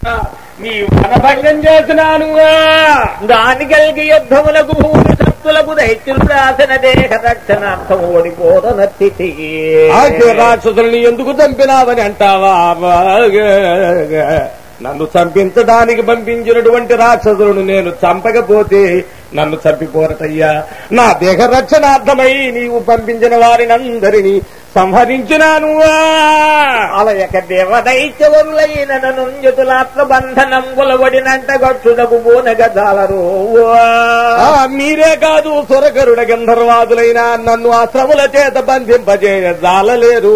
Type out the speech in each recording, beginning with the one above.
నీ వనభంగం చేసినాను దాని కలిగి యుద్ధములకు భూమి శక్తులకు దైత్యులు రాసిన దేహ రక్షణార్థం ఓడిపోదనత్తి ఆకే రాక్షసుల్ని ఎందుకు చంపినావని అంటావా నన్ను చంపించడానికి పంపించినటువంటి రాక్షసులను నేను చంపకపోతే నన్ను చంపిపోరటయ్యా నా దేహ రక్షణార్థమై నీవు పంపించిన వారినందరినీ సంహరించినాను అలయక దేవదైత్యవరులైన నుంజతులాత్మ బంధనంబుల వడినంట గట్టుడకు బోనగదాలరు ఆ, మీరే కాదు సురకరుడ గంధర్వాదులైన నన్ను అశ్రముల చేత బంధింపజేయ జాలలేరు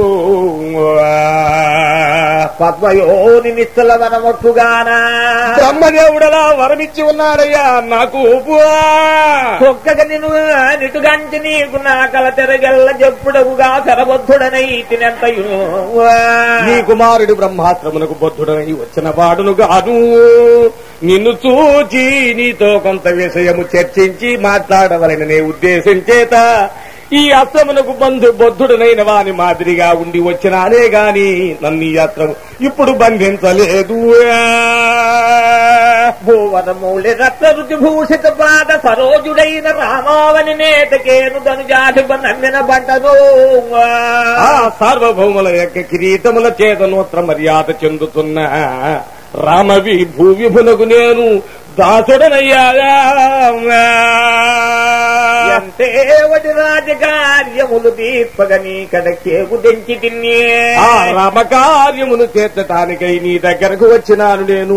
పద్మయోని నిత్తుల వనమొట్టుగానా బ్రహ్మదేవుడలా వరమిచ్చి ఉన్నాడయ్యా నాకు ఒక్కగ నిన్ను నిటుగంటి నీకు నా కల తెరగల్ల చెప్పుడవుగా సరబద్ధుడనై తినంతయు నీ కుమారుడు బ్రహ్మాస్త్రమునకు బొద్ధుడనై వచ్చిన వాడును గాను నిన్ను చూచి నీతో కొంత విషయము చర్చించి మాట్లాడవలననే ఉద్దేశం చేత ఈ అస్త్రమునకు బంధు బొద్ధుడనైన వాని మాదిరిగా ఉండి వచ్చినానే గాని నన్ను ఈ అస్త్రము ఇప్పుడు బంధించలేదు భూవనమూలి రత్న రుచి భూషిత పాద సరోజుడైన రామావని నేతకేను ధనుజాధిప నమ్మిన బంటను ఆ సార్వభౌముల యొక్క కిరీటముల చేత నూత్ర మర్యాద చెందుతున్న రామవి భూవిభునకు నేను దాసుడనయ్యా ఎంతే వడి రాజకార్యములు దీపగ నీ కడకేకు తెంచి తిన్నే ఆ రామకార్యమును చేర్చటానికై నీ దగ్గరకు వచ్చినాను నేను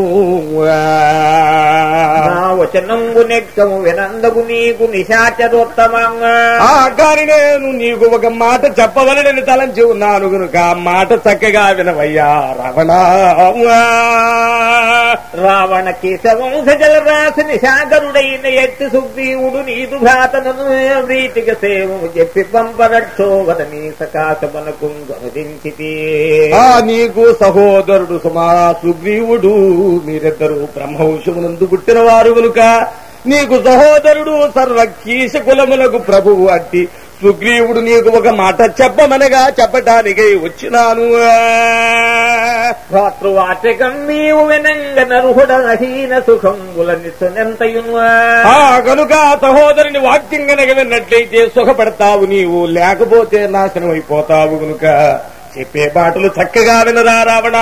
నా వచనంగు నెక్కము వినందగు నీకు నిశాచరోత్తమంగా ఆ కాని నేను నీకు ఒక మాట చెప్పవలనని తలంచి ఉన్నాను గనుక ఆ మాట చక్కగా వినవయ్యా రమణ రావణ కేశవంశజల రాసి నిశాగరుడైన ఎత్తి సుగ్రీవుడు నీదు భ్రాతనను వీటికి సేవము చెప్పి పంపరక్షోవద నీ సకాశమనకు గమనించితి ఆ నీకు సహోదరుడు సుమా సుగ్రీవుడు మీరిద్దరు బ్రహ్మవంశమునందు పుట్టిన వారు కనుక నీకు సహోదరుడు సర్వకీశ కులములకు ప్రభువు అట్టి సుగ్రీవుడు నీకు ఒక మాట చెప్పమనగా చెప్పటానికై వచ్చినాను భ్రాతృవాచకం నీవు వినంగ నరుహుడ అహీన సుఖంబుల నిత్యునెంతయును ఆ కనుక సహోదరుని వాక్యం గనక విన్నట్లయితే సుఖపడతావు నీవు లేకపోతే నాశనం అయిపోతావు కనుక చెప్పే మాటలు చక్కగా వినరా రావణా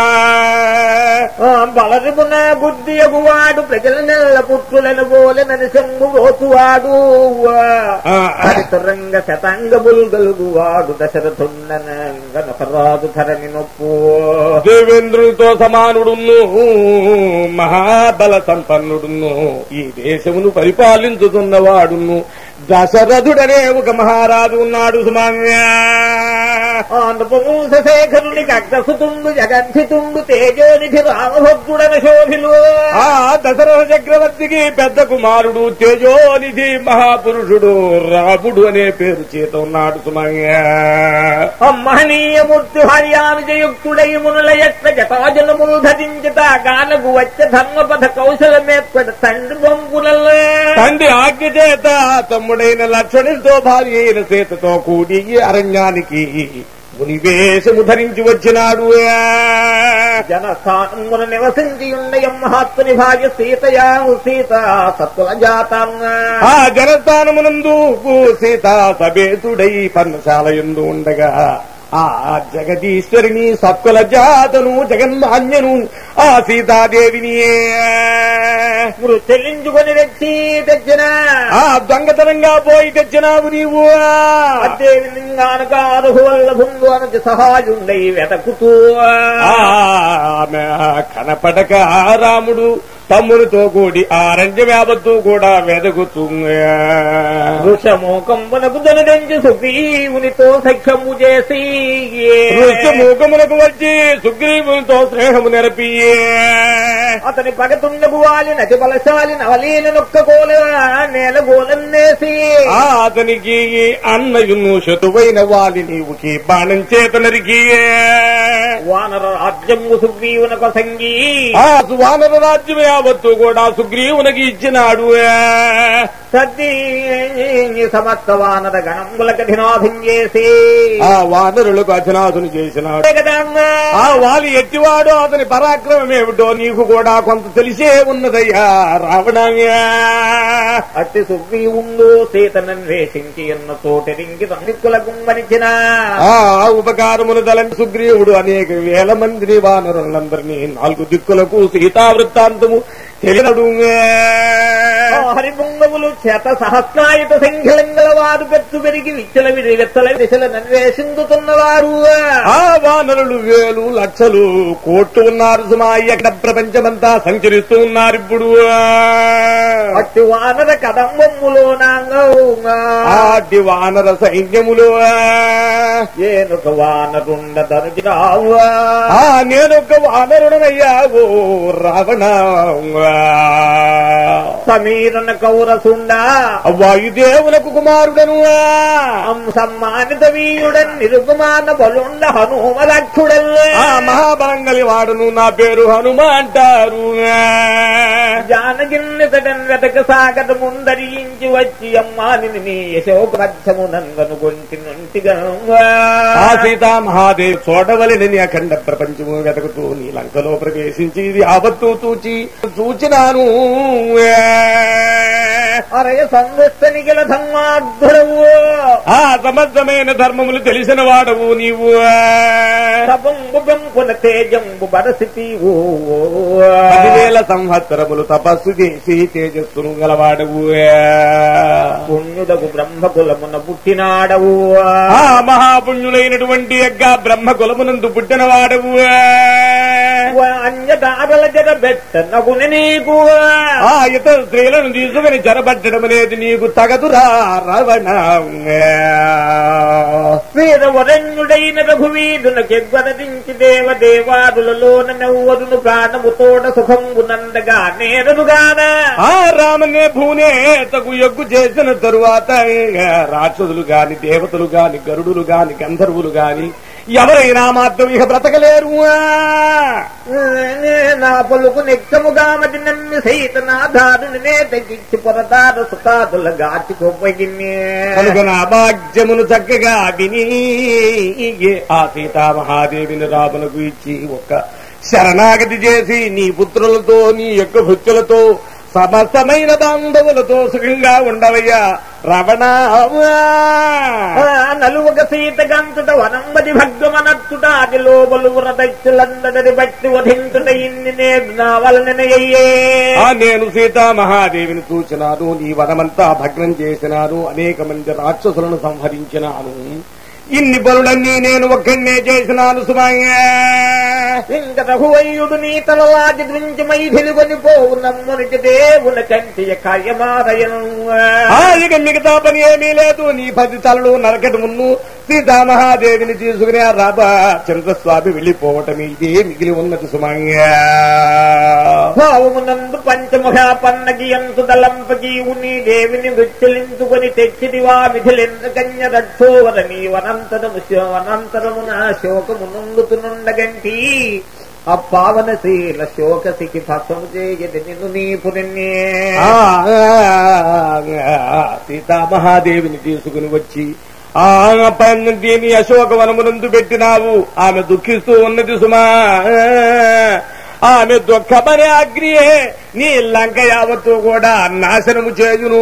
బలరిమున బుద్ధి ఎగువాడు ప్రజల నెల్ల పుట్టులను బోలె నరసింగు పోతువాడు ఆ, హరితరంగ శతంగ బుల్గలుగువాడు దశరథుండనరాదు ధరణి నొప్పు దేవేంద్రునితో సమానుడును మహాబల సంపన్నుడును ఈ దేశమును పరిపాలించుతున్నవాడును దశరథుడనే ఒక మహారాజు ఉన్నాడు సుమాన్య ఆంధ్రవంశేఖరుని కగ్రసుతుండు జగద్ధితుండు తేజోనిధి రామభద్రుడన శోభిలు ఆ దశరథ చక్రవర్తికి పెద్ద కుమారుడు తేజోనిధి మహాపురుషుడు రాముడు అనే పేరు చేత ఉన్నాడు సుమాన్య మహనీయ మూర్తి హర్యానుజయుక్తుడై మునుల యత్న జటాజనములు ధరించిత గానగు వచ్చ ధర్మపథ కౌశలమేర్పడ తండ్రి బొంపులలో తండ్రి ఆజ్ఞ చేత తమ్ముడైన లక్ష్మణుడితో భార్య అయిన సీతతో కూడి ఈ అరణ్యానికి మునివేశము ధరించి వచ్చినాడు జనస్థానమున నివసించి ఉండయం మహాత్ముని భార్య సీతయా సీత సత్తుల జాతాంగా ఆ జనస్థానమునందు సీత సమేతుడై పర్ణశాల ఎందు ఉండగా ఆ జగదీశ్వరిని సత్కుల జాతను జగన్మాన్యను ఆ సీతాదేవిని ఇప్పుడు చెల్లించుకొని తెచ్చి తెచ్చిన ఆ దొంగతనంగా పోయి తెచ్చినావు నీవు అదేవి లింగానక అరుహు వల్ల భుండు అనచి సహాయుండై వెతకుతూ ఆ ఆమె కనపడక రాముడు తమ్మునితో కూడి ఆరంజ వ్యాపత్తు కూడా వెదకుతూ వృషమోకంబునకు దొనదెంచి సుగ్రీవునితో సఖ్యము చేసి మూకమునకు వచ్చి సుగ్రీవునితో స్నేహము నెరపి అతని పగతుండగు వాలి నటి బలశాలి నవలీన నొక్క గోల నేల గోలన్నేసి ఆ అతనికి అన్నయును శతువైన వాలి నీవుకి బాణం చేత నరికి వానర రాజ్యము సుగ్రీవునకు సంగీ ఆ సువానర రాజ్యం యావత్తు కూడా సుగ్రీవునికి ఇచ్చినాడు సద్ది సమస్త వానర గణముల కఠినాభిం చేసి ఆ వానరులకు అచనాథుని చేసినాడు ఆ వాలి ఎట్టివాడో అతని పరాక్రమం ఏమిటో నీకు కూడా కొంత తెలిసే ఉన్నదయ్యా రావణాయ్యా అట్టి సుగ్రీవుండు సీతనన్వేషించి ఎన్న తోటరింగి దిక్కులకు మరిచిన ఆ ఉపకారమును దలని సుగ్రీవుడు అనేక వేల మందిని వానరులందరినీ నాలుగు దిక్కులకు సీతావృత్తాంతము తెలియడు హరిపుంగవులు చేత సహస్రాయుత సంఖ్యలంగల వారు పెచ్చు పెరిగి విచ్చల విడి వెచ్చల దిశల నన్వేషించుతున్నవారు ఆ వానరులు వేలు లక్షలు కోట్లు ఉన్నారు సుమా ఎక్కడ ప్రపంచమంతా సంచరిస్తూ ఉన్నారు ఇప్పుడు అట్టి వానర కదంబములో ఆటి వానర సైన్యములు ఏనుక వానరుండ దరుజురావు ఆ నేనొక్క వానరుడనయ్యా ఓ రావణ సమీరన కౌరసుండ వాయుదేవులకు కుమారుడను సమ్మానిత వీయుడన్ నిరుగుమాన బలుండ హనుమలక్షుడల్ ఆ మహాబలంగలి వాడును నా పేరు హనుమ అంటారు జానగిన్నతడన్ వెతక సాగత ముందరించి వచ్చి అమ్మాని నీ యశోపరక్షము నందను గొంటి నుంటిగా ఆ సీతా మహాదేవి చూడవలెనని అఖండ ప్రపంచము వెతకుతూ నీ లంకలో ప్రవేశించి ఇది ఆపత్తు తూచి చూచినాను అరయ సంవత్సని గల ధర్మార్థుడవు ఆ సమర్థమైన ధర్మములు తెలిసిన వాడవు నీవు తపంబు బెంపున తేజంబు బరసితీవు పదివేల సంవత్సరములు తపస్సు చేసి తేజస్సును గలవాడవు పుణ్యుడకు బ్రహ్మకులమున పుట్టినాడవు ఆ మహాపుణ్యులైనటువంటి యొక్క బ్రహ్మ కులమునందు పుట్టిన వాడవు అన్యదారుల జర బెట్ట నగుని నీకు ఆ ఇతర స్త్రీలను తీసుకుని చెరబట్టడం అనేది నీకు తగదురా రవణ వీరవరణ్యుడైన రఘువీరునకెవ్వరదించి దేవదేవాదులలోన నవ్వరును ప్రాణముతోడ సుఖంబు నందగా నేరనుగాన ఆ రామనే భూనే తగు ఎగ్గు చేసిన తరువాత రాక్షసులు గాని దేవతలు గాని గరుడులు గాని గంధర్వులు గాని ఎవరైనా మాత్రం ఇక బ్రతకలేరు నా పలుకు నిక్కముగా మది నమ్మి సైత నాధారుని నే తగ్గించి పొరదారు సుఖాదుల గాచి కొప్పగిన్నే కనుక నా భాగ్యమును చక్కగా విని ఆ సీతామహాదేవిని రామునకు ఇచ్చి ఒక్క శరణాగతి చేసి నీ పుత్రులతో నీ యొక్క భృత్యులతో సమస్తమైన బాంధవులతో సుఖంగా ఉండవయ్యా రవణ నలువక సీత గంతుట వనంబది భగ్గమనత్తుట అది లోబలు వ్రతచ్చులందరి బట్టి వధించుట ఇన్ని నేను నా వలనయ్యే ఆ నేను సీతామహాదేవిని చూచినాను నీ వనమంతా భగ్నం చేసినాను అనేక మంది రాక్షసులను సంహరించినాను ఇన్ని బలులన్నీ నేను ఒక్కడినే చేసినాను సుమయ్య ఇంక రఘువయ్యుడు నీ తలవాది నుంచి మైథిలి కొనిపోవు నమ్మునికి దేవున కంటి కార్యమారయను ఆ ఇక మిగతా పని ఏమీ లేదు నీ పది తలలు నరకటి మున్ను సీతామహాదేవిని తీసుకుని ఆ రాబా చంద్రస్వామి వెళ్లిపోవటం ఇదే మిగిలి ఉన్నది సుమయ్య భావమునందు పంచముఖ పన్నగి ఎంతు దళంపకి ఉని దేవిని మృత్యులించుకొని తెచ్చిదివా విధులెందు కన్య రక్షోవర నీ వనంతరము వనంతరమున శోకము నుండుతునుండగంటి అప్పావనశీల శోకసికి భస్మము చేయది నిన్ను నీ పుణ్యే ఆ, సీతామహాదేవిని తీసుకుని వచ్చి ఆ పైన దీని అశోకవనమునందు పెట్టినావు ఆమె దుఃఖిస్తూ ఉన్నది సుమా ఆమె దుఃఖమనే అగ్నియే నీ లంక యావత్తు కూడా నాశనము చేయును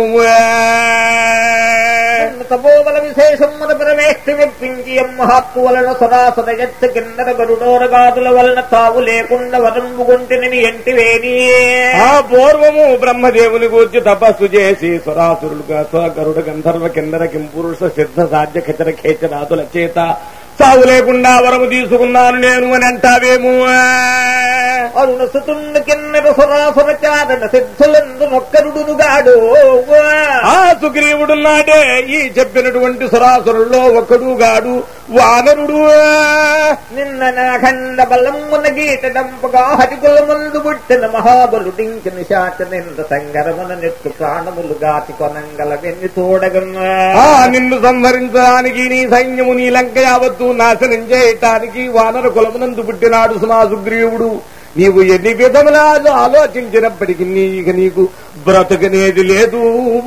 తపోబల విశేషం మన పరమేష్టి మెప్పించి మహాత్ము వలన సరాసర ఎచ్చ కిందర గరుడోరగాదుల వలన తావు లేకుండా వరంబుకుంటుని ఎంటివేని ఆ పూర్వము బ్రహ్మదేవుని గూర్చి తపస్సు చేసి సురాసురులుగా గరుడ గంధర్వ కిందర కింపురుష సిద్ధ సాధ్య ఖచర ఖేచరాదుల చేత సావు లేకుండా వరము తీసుకున్నాను నేను అని అంటావేమో అరుణ సుతుండ కిన్నర సురాసుర చారణ సిద్ధులందు నొక్కరుడునుగాడు ఆ సుగ్రీవుడున్నాడే ఈ చెప్పినటువంటి సురాసురుల్లో ఒకడు గాడు వానరుడు నిన్న నాఖండ బలమున గీత డంపగా హరికుల ముందు పుట్టిన మహాబలుడించిన శాచ నింద సంగరమున నెట్టు ప్రాణములు గాతి కొనంగల వెన్ని తోడగన్నా ఆ నిన్ను సంహరించడానికి నీ సైన్యము నీ లంక యావత్తు నాశనం చేయటానికి వానర కులమునందు పుట్టినాడు సుమా సుగ్రీవుడు నీవు ఎన్ని విధములా ఆలోచించినప్పటికీ నీ ఇక నీకు ఆలోచించినప్పటికీ నీ ఇక నీకు బ్రతకనేది లేదు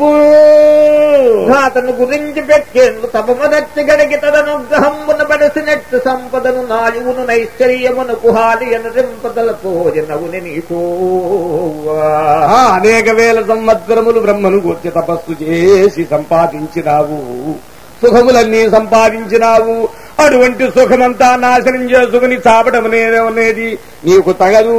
అతను గురించి పెట్టేందు తపమదచ్చి గడికి తదనుగ్రహమున పడసినట్టు సంపదను నాయువును నైశ్చర్యమును కుహాలి అను రింపదల పోజనవుని నీకు ఆ అనేక వేల సంవత్సరములు బ్రహ్మను గూర్చి తపస్సు చేసి సంపాదించినావు సుఖములన్నీ సంపాదించినావు అటువంటి సుఖమంతా నాశనం చేసుకుని చాపడం అనేది నీకు తగదు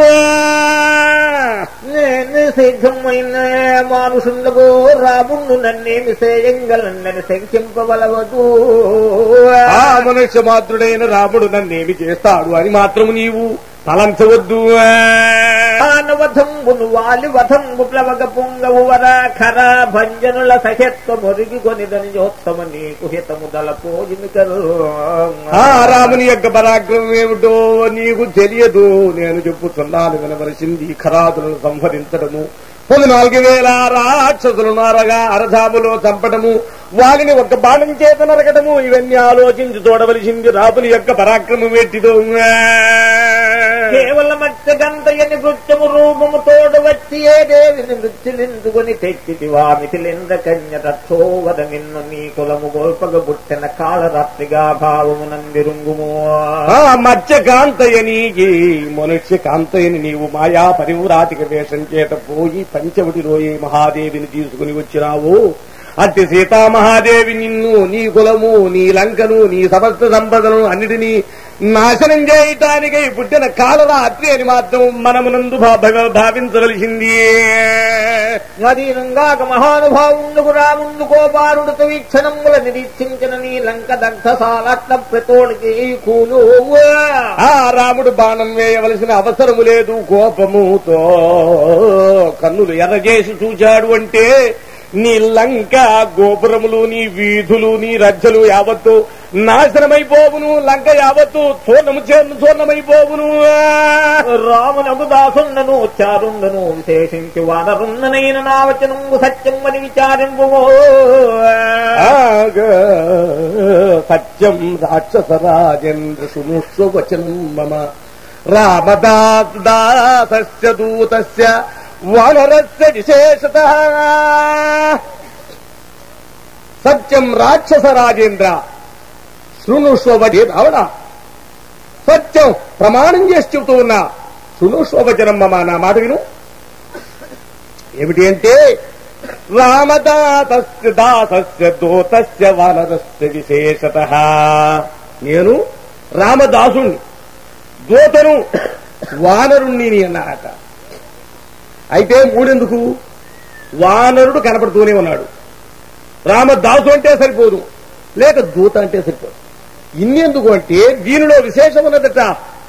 నేను సిద్ధమైన మానుషుండగో రాముండు నన్నేమి సేయంగలన్నని శంకింపవలవదు ఆ మనుష్య మాత్రుడైన రాముడు నన్నేమి చేస్తాడు అని మాత్రము నీవు తలంచవద్దు మానవధంబును వాలి వధంబు ప్లవగ పొంగవు వర ఖర భంజనుల సహత్వ మొరిగి కొనిదని యోత్తమ నీకు హితము దల పోజిని ఆ రాముని యొక్క పరాక్రమం ఏమిటో నీకు తెలియదు నేను చెప్పుతున్నాను వినవలసింది ఖరాదులను సంహరించడము పద్నాలుగు వేల రాక్షసులను అరగా అరధాములో చంపడము వారిని ఒక బాణం చేత నరకటము ఇవన్నీ ఆలోచించి చూడవలసింది రాముని యొక్క పరాక్రమం ఎట్టిదో కేవలం గంతయని నృత్యము రూపము తోడు వచ్చి ఏ దేవిని నృత్యులిందుకొని తెచ్చితి వామితిలింద కన్య తోవద నిన్ను నీ కులము గోల్పగ పుట్టిన కాళరాత్రిగా భావమునందిరుంగుము ఆ మత్స్య కాంతయనికి మనుష్య కాంతయని నీవు మాయా పరివ్రాతిక వేషం చేత పోయి పంచవటి రోయి మహాదేవిని తీసుకుని వచ్చినావు అట్టి సీతామహాదేవి నిన్ను నీ కులము నీ లంకను నీ సమస్త సంపదను అన్నిటినీ నాశనం చేయటానికై పుట్టిన కాలరాత్రి అని మాత్రం మనమునందు భా- భా- భావించవలసింది అధీనంగాక మహానుభావుండుకు రాముండు కోపారుడితో వీక్షణముల నిరీక్షించిన నీ లంక దగ్ధసాలట్ల ప్రతోడికి కూలు ఆ రాముడు బాణం వేయవలసిన అవసరము లేదు కోపముతో కన్నులు ఎర్రజేసి చూచాడు అంటే నీ లంక గోపురములు నీ వీధులు నీ రజ్జలు యావత్తు నాశనమైపోవును లంక యావత్తు చూర్ణము చేర్ను చూర్ణమైపోవును రామునకు దాసుండను చారుండను విశేషించి వానరుండనైన నా వచనము సత్యం అని విచారింపు ఆగ సత్యం రాక్షస రాజేంద్ర శృణుష్వ వచనం మమ రామదాస్ దాసస్య దూతస్య వానరస్య విశేషత సత్యం రాక్షస రాజేంద్ర శృణుష్వ వచనం అవునా సత్యం ప్రమాణం చేసి చెబుతూ ఉన్నా శృణుష్వ వచనం మమ నా మాట విను ఏమిటి అంటే రామదాతస్య దాసస్య దూతస్య వానరస్య విశేషత నేను రామదాసుణ్ణి దూతను వానరుణ్ణి అన్నారట అయితే మూడెందుకు వానరుడు కనపడుతూనే ఉన్నాడు రామదాసు అంటే సరిపోదు లేక దూత అంటే సరిపోదు ఇన్నెందుకు అంటే దీనిలో విశేషం ఉన్నదట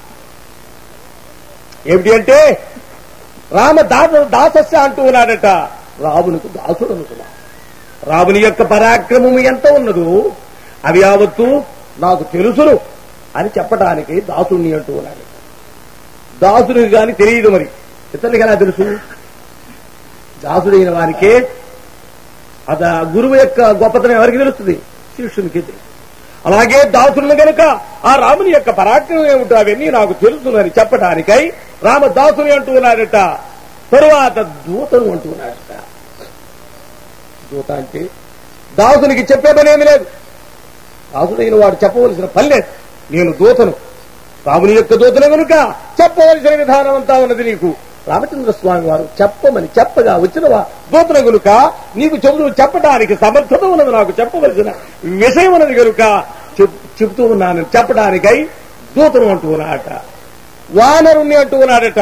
ఏమిటి అంటే రామ దాస దాసస్య అంటూ ఉన్నాడట రామునికి దాసుడు అనుకున్నా రాముని యొక్క పరాక్రమము ఎంత ఉన్నదో అవి యావత్తు నాకు తెలుసును అని చెప్పడానికి దాసుణ్ణి అంటూ ఉన్నాడు దాసుడికి గాని తెలియదు మరి ఇతరులకి ఎలా తెలుసు దాసుడైన వారికే అద గురువు యొక్క గొప్పతనం ఎవరికి తెలుస్తుంది శిష్యునికి తెలుసు అలాగే దాసులను గనుక ఆ రాముని యొక్క పరాక్రమం ఏమిటో అవన్నీ నాకు తెలుసునని చెప్పడానికై రామదాసుని అంటూ ఉన్నాడట తరువాత దూతను అంటూ ఉన్నాడట దూత అంటే దాసునికి చెప్పే పనేమి లేదు దాసుడైన వాడు చెప్పవలసిన పని లేదు నేను దూతను రాముని యొక్క దూతను కనుక చెప్పవలసిన విధానం అంతా ఉన్నది నీకు రామచంద్ర స్వామి వారు చెప్పమని చెప్పగా వచ్చినవా దూతను గనుక నీకు చెబుతూ చెప్పడానికి సమర్థత ఉన్నది నాకు చెప్పవలసిన విషయం ఉన్నది కనుక చెప్- చెబుతూ ఉన్నాను చెప్పడానికై దూతను అంటూ ఉన్నాడట వానరుణ్ణి అంటూ ఉన్నాడట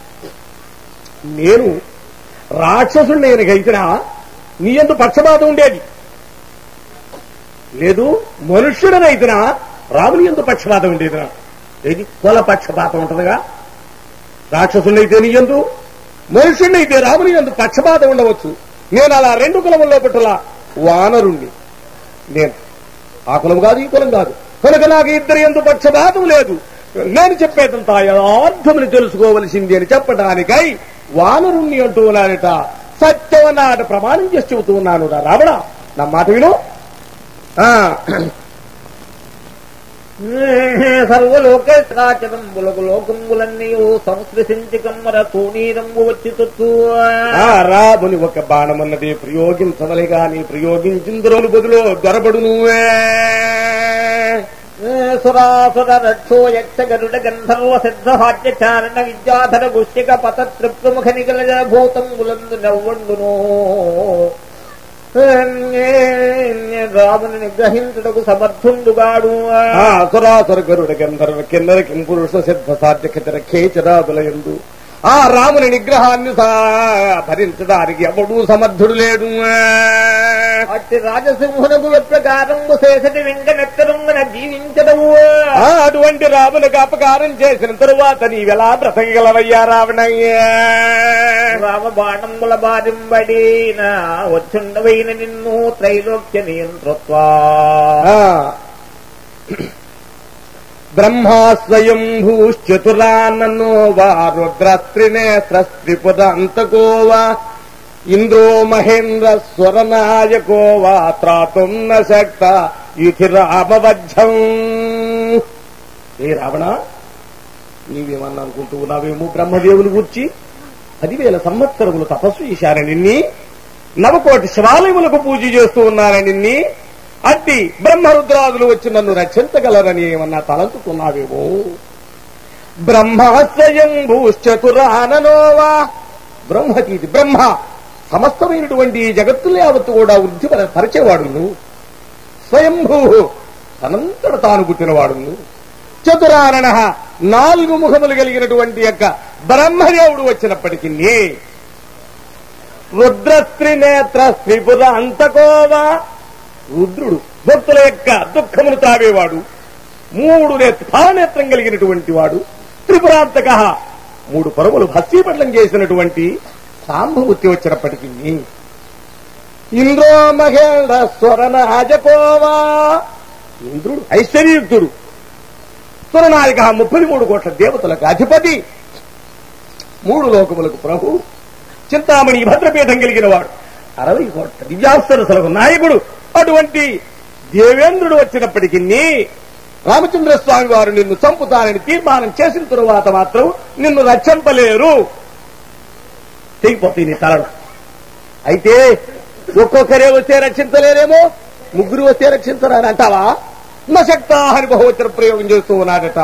నేను రాక్షసుణ్ణి అయినా నీ ఎందు పక్షపాతం ఉండేది లేదు మనుష్యుడనైతునా రాముని ఎందు పక్షపాతం ఉండేదినా ఏది కుల పక్షపాతం ఉంటుందిగా రాక్షసుడైతే నీ ఎందు మనుష్యుడైతే రాముని ఎందు పక్షపాతం ఉండవచ్చు నేను అలా రెండు కులముల్లో పట్టులా వానరుణ్ణి నేను ఆ కులం కాదు ఈ కులం కాదు కనుక నాకు ఇద్దరు ఎందు పక్షపాతం లేదు నేను చెప్పేదంతా యథార్థమని తెలుసుకోవలసింది అని చెప్పడానికై వానరుణ్ణి అంటూ ఉన్నాడట సత్యం అన్నాట ప్రమాణం చేసి చెబుతూ ఉన్నాను రా రావణ నా మాట విను ఆ, సర్వలోకేశ్వరాచరంబులకు లోకంబులన్నీ సంస్కృతించి కమ్మర తూణీరంబు వచ్చి తొత్తు ఆ రాముని ఒక బాణమన్నది ప్రయోగించవలే గాని ప్రయోగించిందురోలు బదులు దొరబడును సురాసుర రక్షో యక్ష గరుడ గంధర్వ సిద్ధ హాట్యచారణ విద్యాధర గుష్టిక పత తృప్తముఖ నిగల భూతంబులందు నవ్వండును రాముని నిగ్రహించుటకు సమర్థుండుగాడు ఆ సురాసుర గరుడ గంధర్వ కిన్నర కింపురుష సిద్ధ సాధ్య ఖచర ఖేచరాదులయందు ఆ రాముని నిగ్రహాన్ని సా- భరించడానికి ఎవడూ సమర్థుడు లేడు అట్టి రాజసింహునకు ప్రకారంబు శేషటి వెంకనెత్తరుంగన జీవించదవు ఆ అటువంటి రామునికి అపకారం చేసిన తరువాత నీవెలా బ్రతకగలవయ్యా రావణయ్యా రామ బాణంబుల బారింబడిన వచ్చుండవైన నిన్ను త్రైలోక్య నియంతృత్వా ఆ. బ్రహ్మా స్వయం భూశ్చతురానో వా రుద్రస్త్రినేత్రస్త్రిపుదంతకో వా ఇంద్రో మహేంద్ర స్వరనాయకో వా త్రాతుం న శక్త ఇతి రామవధ్యం ఏ రావణ నీవేమన్నా అనుకుంటూ ఉన్నావేమో బ్రహ్మదేవుని గూర్చి పదివేల సంవత్సరములు తపస్సు చేశారని నిన్ని నవకోటి శివాలయములకు పూజ చేస్తూ ఉన్నారని నిన్ని అట్టి బ్రహ్మరుద్రాదులు వచ్చి నన్ను రక్షించగలరని ఏమన్నా తలంచుకున్నావేమో బ్రహ్మస్వయం భూశ్చతురాననోవా బ్రహ్మతీతి బ్రహ్మ సమస్తమైనటువంటి ఈ జగత్తులు యావత్తు కూడా వృద్ధి పర- పరిచేవాడు నువ్వు స్వయంభూ తనంతట తాను పుట్టినవాడు నువ్వు చతురారణ నాలుగు ముఖములు కలిగినటువంటి యొక్క బ్రహ్మదేవుడు వచ్చినప్పటికీ రుద్రస్త్రినేత్ర త్రిపుర అంతకోవా రుద్రుడు భక్తుల యొక్క దుఃఖమును తావేవాడు మూడు నేత్ర ఫలనేత్రం కలిగినటువంటి వాడు త్రిపురాంతక మూడు పరువులు భస్మీపట్లం చేసినటువంటి సాంభవృత్తి వచ్చినప్పటికీ ఇంద్రో మహేంద్ర స్వరణ అజకోవా ఇంద్రుడు ఐశ్వర్యుక్తుడు సురనాయక ముప్పై మూడు కోట్ల దేవతలకు అధిపతి మూడు లోకములకు ప్రభు చింతామణి భద్రపీఠం కలిగిన వాడు అరవై కోట్ల దివ్యాసరసులకు నాయకుడు అటువంటి దేవేంద్రుడు వచ్చినప్పటికీ రామచంద్ర స్వామి వారు నిన్ను చంపుతానని తీర్మానం చేసిన తరువాత మాత్రం నిన్ను రక్షింపలేరు తెగిపోతుంది నీ తలను అయితే ఒక్కొక్కరే వస్తే రక్షించలేరేమో ముగ్గురు వస్తే రక్షించరా అని అంటావా నశక్తా అని బహువచన ప్రయోగం చేస్తూ ఉన్నాడట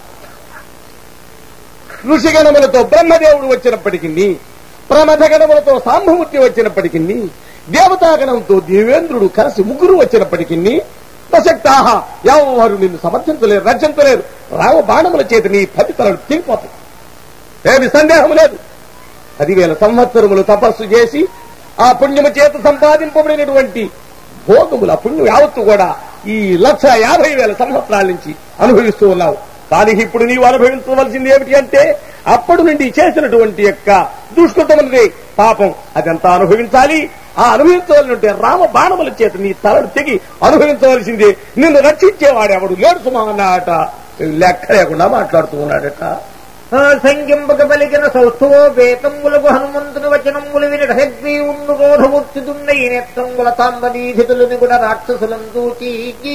ఋషిగణములతో బ్రహ్మదేవుడు వచ్చినప్పటికీ ప్రమథగణములతో సాంభమూర్తి వచ్చినప్పటికీ దేవతాగణంతో దేవేంద్రుడు కలిసి ముగ్గురు వచ్చినప్పటికీ నశక్తాహ ఎవరు నిన్ను సమర్థించలేరు రక్షించలేరు రామ బాణముల చేతి నీ ఫలితాలను తిరిగిపోతాయి ఏమి సందేహం లేదు పదివేల సంవత్సరములు తపస్సు చేసి ఆ పుణ్యము చేత సంపాదింపబడినటువంటి భోగముల పుణ్యం యావత్తు కూడా ఈ లక్ష యాభై వేల సంవత్సరాల నుంచి అనుభవిస్తూ ఉన్నావు దానికి ఇప్పుడు నీవు అనుభవించవలసింది ఏమిటి అంటే అప్పటి నుండి చేసినటువంటి యొక్క దుష్కృతమైనది పాపం అదంతా అనుభవించాలి ఆ అనుభవించవలనంటే రామ బాణముల చేత నీ తలను తెగి అనుభవించవలసింది నిన్ను రక్షించేవాడెవడు లేడు సుమా అన్నట లెక్క లేకుండా మాట్లాడుతూ ఉన్నాడట సంఖ్యంపక పలికిన సౌస్థవో వేతంబులకు హనుమంతుని వచనంబులు విని రహగ్రీవుండు రోధమూర్తిదున్న ఈ నేత్రంబుల తాంబదీధితులని కూడా రాక్షసులం చూచి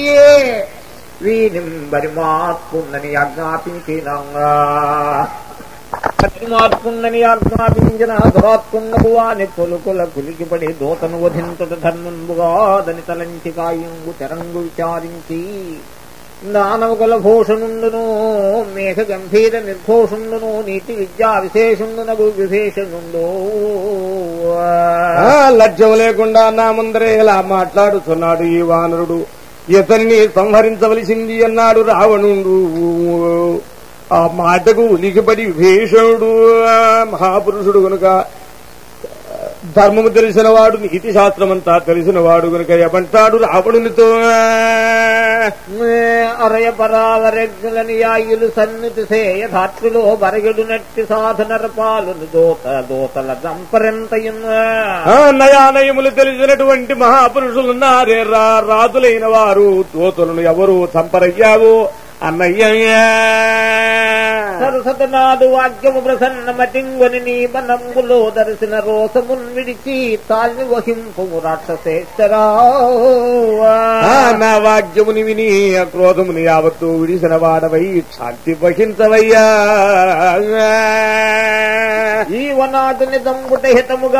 వీనింబరి మార్పుందని ఆజ్ఞాపించినంగా మార్పుందని ఆజ్ఞాపించిన దురాత్కుండకు వాని కొలుకుల కులికిపడి దూతను వధించుట ధర్మంబుగాదని తలంచి కాయంగు తెరంగు విచారించి దానవకుల భూషణుండును మేఘ గంభీర నిర్ఘోషుండును నీతి విద్యా విశేషుండునగు విశేషణుండు ఆ లజ్జం లేకుండా నా ముందరే ఇలా మాట్లాడుతున్నాడు ఈ వానరుడు ఇతన్ని సంహరించవలసింది అన్నాడు రావణుడు ఆ మాటకు ఉలికిపడి విభీషణుడు ఆ మహాపురుషుడు గనుక ధర్మము తెలిసిన వాడు నీతి శాస్త్రమంతా తెలిసిన వాడు గనుక ఏమంటాడు రావణునితో అరయ పరావరెగ్గులని యాయులు సన్నిధి సేయ ధాత్రిలో బరగడు నట్టి సాధనర పాలును దోత దోతల దంపరెంతయున్న ఆ నయానయములు తెలిసినటువంటి మహాపురుషులున్నారే రా రాజులైన వారు దోతులను ఎవరు చంపరయ్యావు అన్నయ్య సరసతనాదు వాక్యము ప్రసన్న మతింగొని నీ మనంబులో దర్శన రోసమున్ విడిచి తాల్ని వహింపు రాక్షసేశ్వరా ఆ, నా వాక్యముని విని ఆ క్రోధముని యావత్తు విడిసిన వాడవై శాంతి వహించవయ్యా ఈ వనాదుని దంబుట హితముగా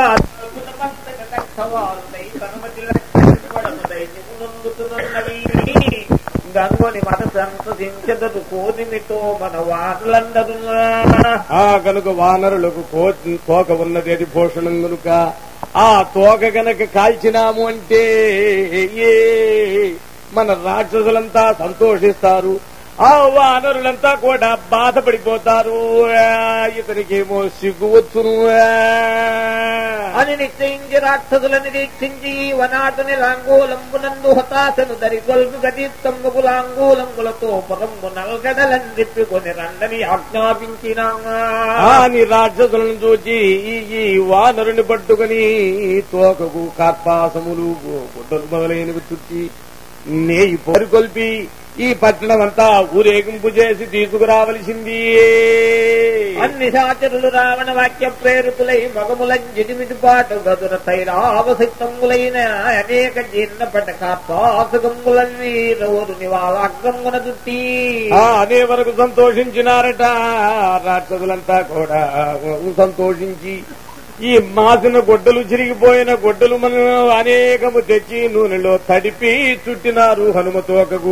గంగోని మనసు సంతసించదరు కోదిమితో మన వారులందరూ ఆ కనుక వానరులకు కో- తోక ఉన్నది అది భూషణం కనుక ఆ తోక గనక కాల్చినాము అంటే ఏ మన రాక్షసులంతా సంతోషిస్తారు ఆ వానరులంతా కూడా బాధపడిపోతారు ఆ, ఇతనికేమో సిగ్గు వచ్చును ఆ. అని నిశ్చయించి రాక్షసుల నిరీక్షించి ఈ వనాటుని లాంగూలంబునందు హతాశను దరిగొల్పు గతీత్తంబు లాంగూలంబులతో పురంబు నల్గడలని తిప్పుకొని రండని ఆజ్ఞాపించిన ఆ నీ రాక్షసులను చూచి ఈ ఈ వానరుని పట్టుకుని తోకకు కార్పాసములు గుడ్డలు మొదలైనవి చుట్టి నేయి పొరికొల్పి ఈ పట్టణం అంతా ఊరేగింపు చేసి తీసుకురావలసింది అన్ని సాచరులు రావణ వాక్య ప్రేరితులై మగములం జిడిమిడి పాటు గదుర తైలావసిక్తములైన అనేక జీర్ణ పటకాపాసగములన్నీ నోరు నివాళాగ్రమున దుట్టి ఆ అదే వరకు సంతోషించినారట రాక్షసులంతా కూడా సంతోషించి ఈ మాసిన గొడ్డలు చిరిగిపోయిన గొడ్డలు మనం అనేకము తెచ్చి నూనెలో తడిపి చుట్టినారు హనుమతోకకు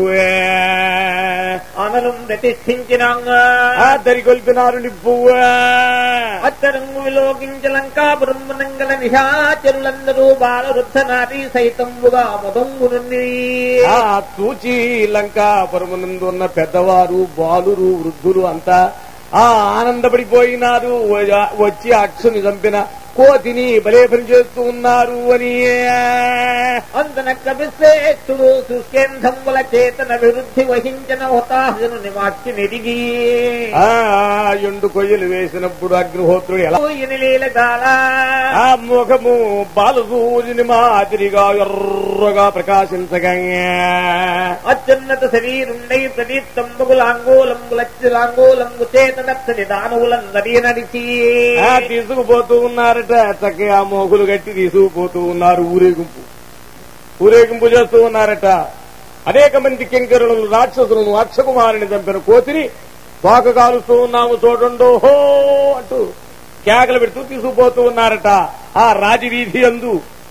అనలం ప్రతిష్ఠించిన ఆ దరికొల్పినారు నిప్పు అత్తరంగు విలోకించ లంకాపురం నంగల నిశాచరులందరూ బాలవృద్ధ నారీ సైతంబుగా మొదంగు నుండి ఆ తూచి లంకాపురమునందు ఉన్న పెద్దవారు బాలురు వృద్ధులు అంతా ఆ ఆనందపడిపోయినారు వ- వచ్చి అక్షుని చంపిన కోతిని బలే పని చేస్తూ ఉన్నారు అని అందన కవిశ్రేష్ఠుడు సుస్కేంధంబుల చేతన విరుద్ధి వహించిన హుతాహను నివాక్య నిరిగి ఆ ఎండు కొయ్యలు వేసినప్పుడు అగ్నిహోత్రుడు ఎలా లీల గాల ఆ ముఖము బాలసూర్యుని మాదిరిగా ఎర్రగా ప్రకాశించగా అత్యున్నత శరీరుండై ప్రదీప్తంబులు లాంగోలంబులచ్చి లాంగోలంబు చేతనచ్చని దానవులందరి నడిచి ఆ తీసుకుపోతూ ఉన్నారట చక్కగా మోగులు కట్టి తీసుకుపోతూ ఉన్నారు ఊరేగింపు ఊరేగింపు చేస్తూ ఉన్నారట అనేక మంది కింకరులను రాక్షసులను అక్షకుమారుని చంపిన కోతిని తోక కాలుస్తూ ఉన్నాము చూడండో హో అంటూ కేకలు పెడుతూ తీసుకుపోతూ ఉన్నారట ఆ రాజవీధి అందు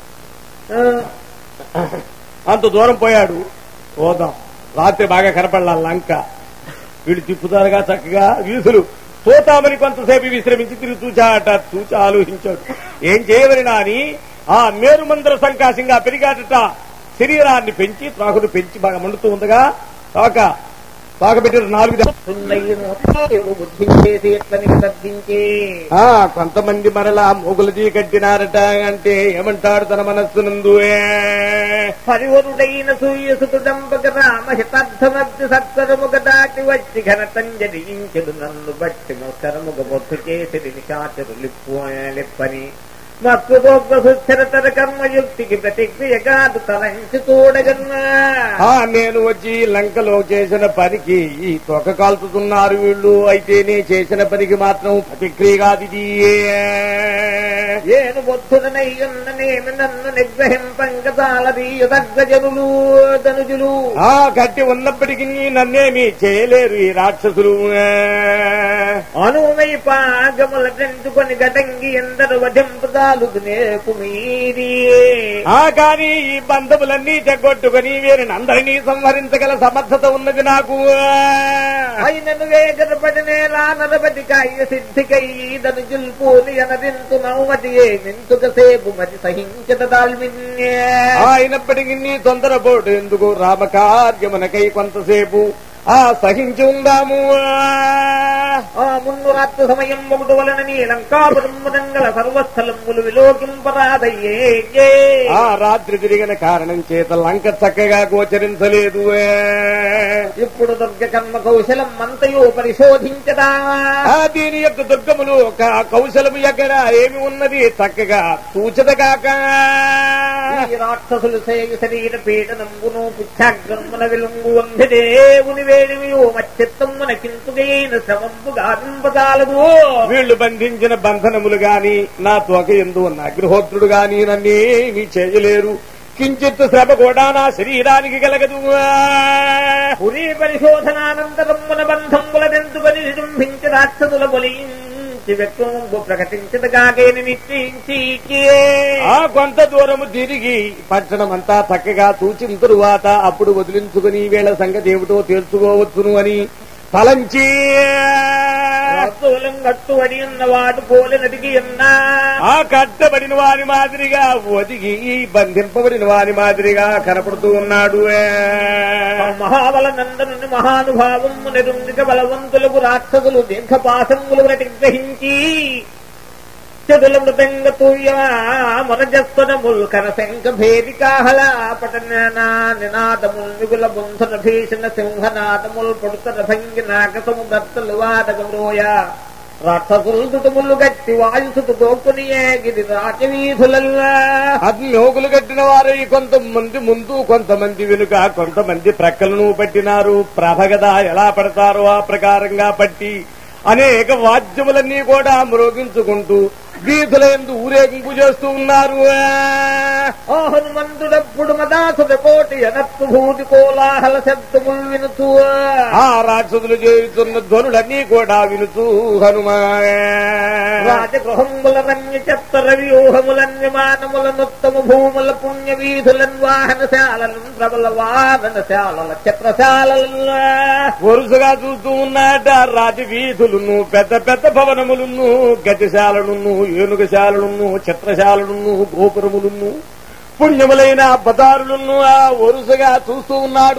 అంత దూరం పోయాడు పోదాం రాత్రి బాగా కనపడాల లంక వీళ్ళు తిప్పుతారుగా చక్కగా వీధులు పోతామని కొంతసేపు విశ్రమించి తిరిగి చూచాట చూచి ఆలోచించాడు ఏం చేయవని నాని ఆ మేరుమందర సంకాశంగా పెరిగాడట శరీరాన్ని పెంచి త్రాకుడు పెంచి బాగా మండుతూ ఉండగా తోక తోక పెట్టిన నాలుగు దెబ్బ- బుద్ధి చేసి ఎట్లని తగ్గించి ఆ కొంతమంది మరలా మొగులది కట్టినారట అంటే ఏమంటాడు తన మనస్సునందు ఏ? హరివరుడైన సూర్యసుతుడంబక రామ హితార్థమద్ది సత్వరముగ దాటి వచ్చి ఘనతంజరించెడు నన్ను బట్టి నొక్కరముగ బొత్తు చేసి నిశాచరు లిప్పు లిప్పని మక్కుగొప్ప సుస్థిరతర కర్మయుక్తికి ప్రతిక్రియ కాదు తలంచి చూడగన్నా ఆ నేను వచ్చి లంకలో చేసిన పనికి ఈ తొక్క కాల్చుతున్నారు వీళ్ళు అయితే నే చేసిన పనికి మాత్రం ప్రతిక్రియ కాదు ఇది ఏను బొత్తుననయ్యున్ననేమి నన్ను నిగ్రహింపంగ తాళదీయు దగ్గజనులు ధనుజులు ఆ గట్టి ఉన్నప్పటికీ నన్నేమి చేయలేరు ఈ రాక్షసులు అనుమై పాగముల పెంచుకొని గటంగి ఎందరు వధింపుదాలు నేపు మీరి ఆ కాని ఈ బంధములన్నీ చెగొట్టుకుని వీరిని అందరినీ సంహరించగల సమర్థత ఉన్నది నాకు అయినను వేగరపడినేలా నరపతి కాయ సిద్ధికై ధనుజుల్ పూని అనరింతు నౌమతి ఏ నింతుక సేపు మతి సహించద దాల్మిన్యే అయినప్పటికీ నీ తొందరపోటు ఎందుకు రామకార్యమునకై కొంతసేపు ఆ సహించి ఉందాము ఆ మున్ను రాత్రి సమయం ఒకటి వలన నీ లంకాపురంగల సర్వస్థలములు విలోకింపరాదయ్యే ఆ రాత్రి తిరిగిన కారణం చేత లంక చక్కగా గోచరించలేదు ఇప్పుడు దుర్గ కర్మ కౌశలం అంతయో పరిశోధించదా ఆ దీని యొక్క దుర్గములు ఒక కౌశలము ఎక్కడ ఏమి ఉన్నది చక్కగా సూచదగాక ఈ రాక్షసులు సేయు శరీర పీడనంబును పుచ్చాగ్రమున విలుంగు వంది దేవుని వేడిమియో మచ్చిత్తమ్మున కింతుగైన శ్రమంబు గావింపజాలదు వీళ్ళు బంధించిన బంధనములు గాని నా తోక ఎందు ఉన్న అగ్నిహోత్రుడు గాని నన్నేమీ చేయలేరు కించిత్ శ్రమ కూడా నా శరీరానికి కలగదు పురీ పరిశోధనానంతరమున బంధంబులదెందుకని నిజంభించి రాక్షసుల బలించి వ్యక్తంబు ప్రకటించదగాగేని నిశ్చయించి ఆ కొంత దూరము తిరిగి పట్టణమంతా చక్కగా చూచిన తరువాత అప్పుడు వదిలించుకుని వీళ్ళ సంగతి ఏమిటో తెలుసుకోవచ్చును అని తలంచి రాక్షసులం కట్టుబడి ఉన్నవాడు పోలినదిగి ఉన్నా ఆ కట్టబడిన వారి మాదిరిగా ఒదిగి బంధింపబడిన వారి మాదిరిగా కనపడుతూ ఉన్నాడు మహాబల నందనుని మహానుభావము నిరుందిక బలవంతులకు రాక్షసులు దీర్ఘపాసములు గ్రహించి చదుల మృదంగ తుయ్యమరజస్వనముల్ కరశంక భేదికాహల పటనా నినాదముల్ నిగుల బుంధన భీషణ సింహనాదముల్ పడుతన భంగి నాగసము దత్తలు వాదగమ్రోయ రాక్షసులు దుటములు గట్టి వాయుసుతు దోకుని గిరి రాజవీధులల్లా అగ్నిహోగులు కట్టిన వారు కొంతమంది ముందు కొంతమంది వెనుక కొంతమంది ప్రక్కలను పట్టినారు ప్రభ కదా ఎలా పడతారో ఆ ప్రకారంగా పట్టి అనేక వాద్యములన్నీ కూడా మ్రోగించుకుంటూ వీధుల ఎందు ఊరేగింపు చేస్తూ ఉన్నారు ఓ హనుమంతుడప్పుడు మదాసుడ కోటి అనత్తు భూతి కోలాహల శబ్దములు వినుతూ ఆ రాక్షసులు చేస్తున్న ధ్వనులన్నీ కూడా వినుతూ హనుమా రాజగృహముల రమ్య చెత్తర వ్యూహములన్యమానముల నుత్తమ భూముల పుణ్య వీధులన్ వాహనశాలలను ప్రబల వాహనశాలల చిత్రశాలల వరుసగా చూస్తూ ఉన్నాట రాజవీధులను పెద్ద పెద్ద భవనములను గతిశాలలను ఏనుగశాలలను చిత్రశాలలను గోపురములను పుణ్యములైన బదారులను ఆ వరుసగా చూస్తూ ఉన్నాడు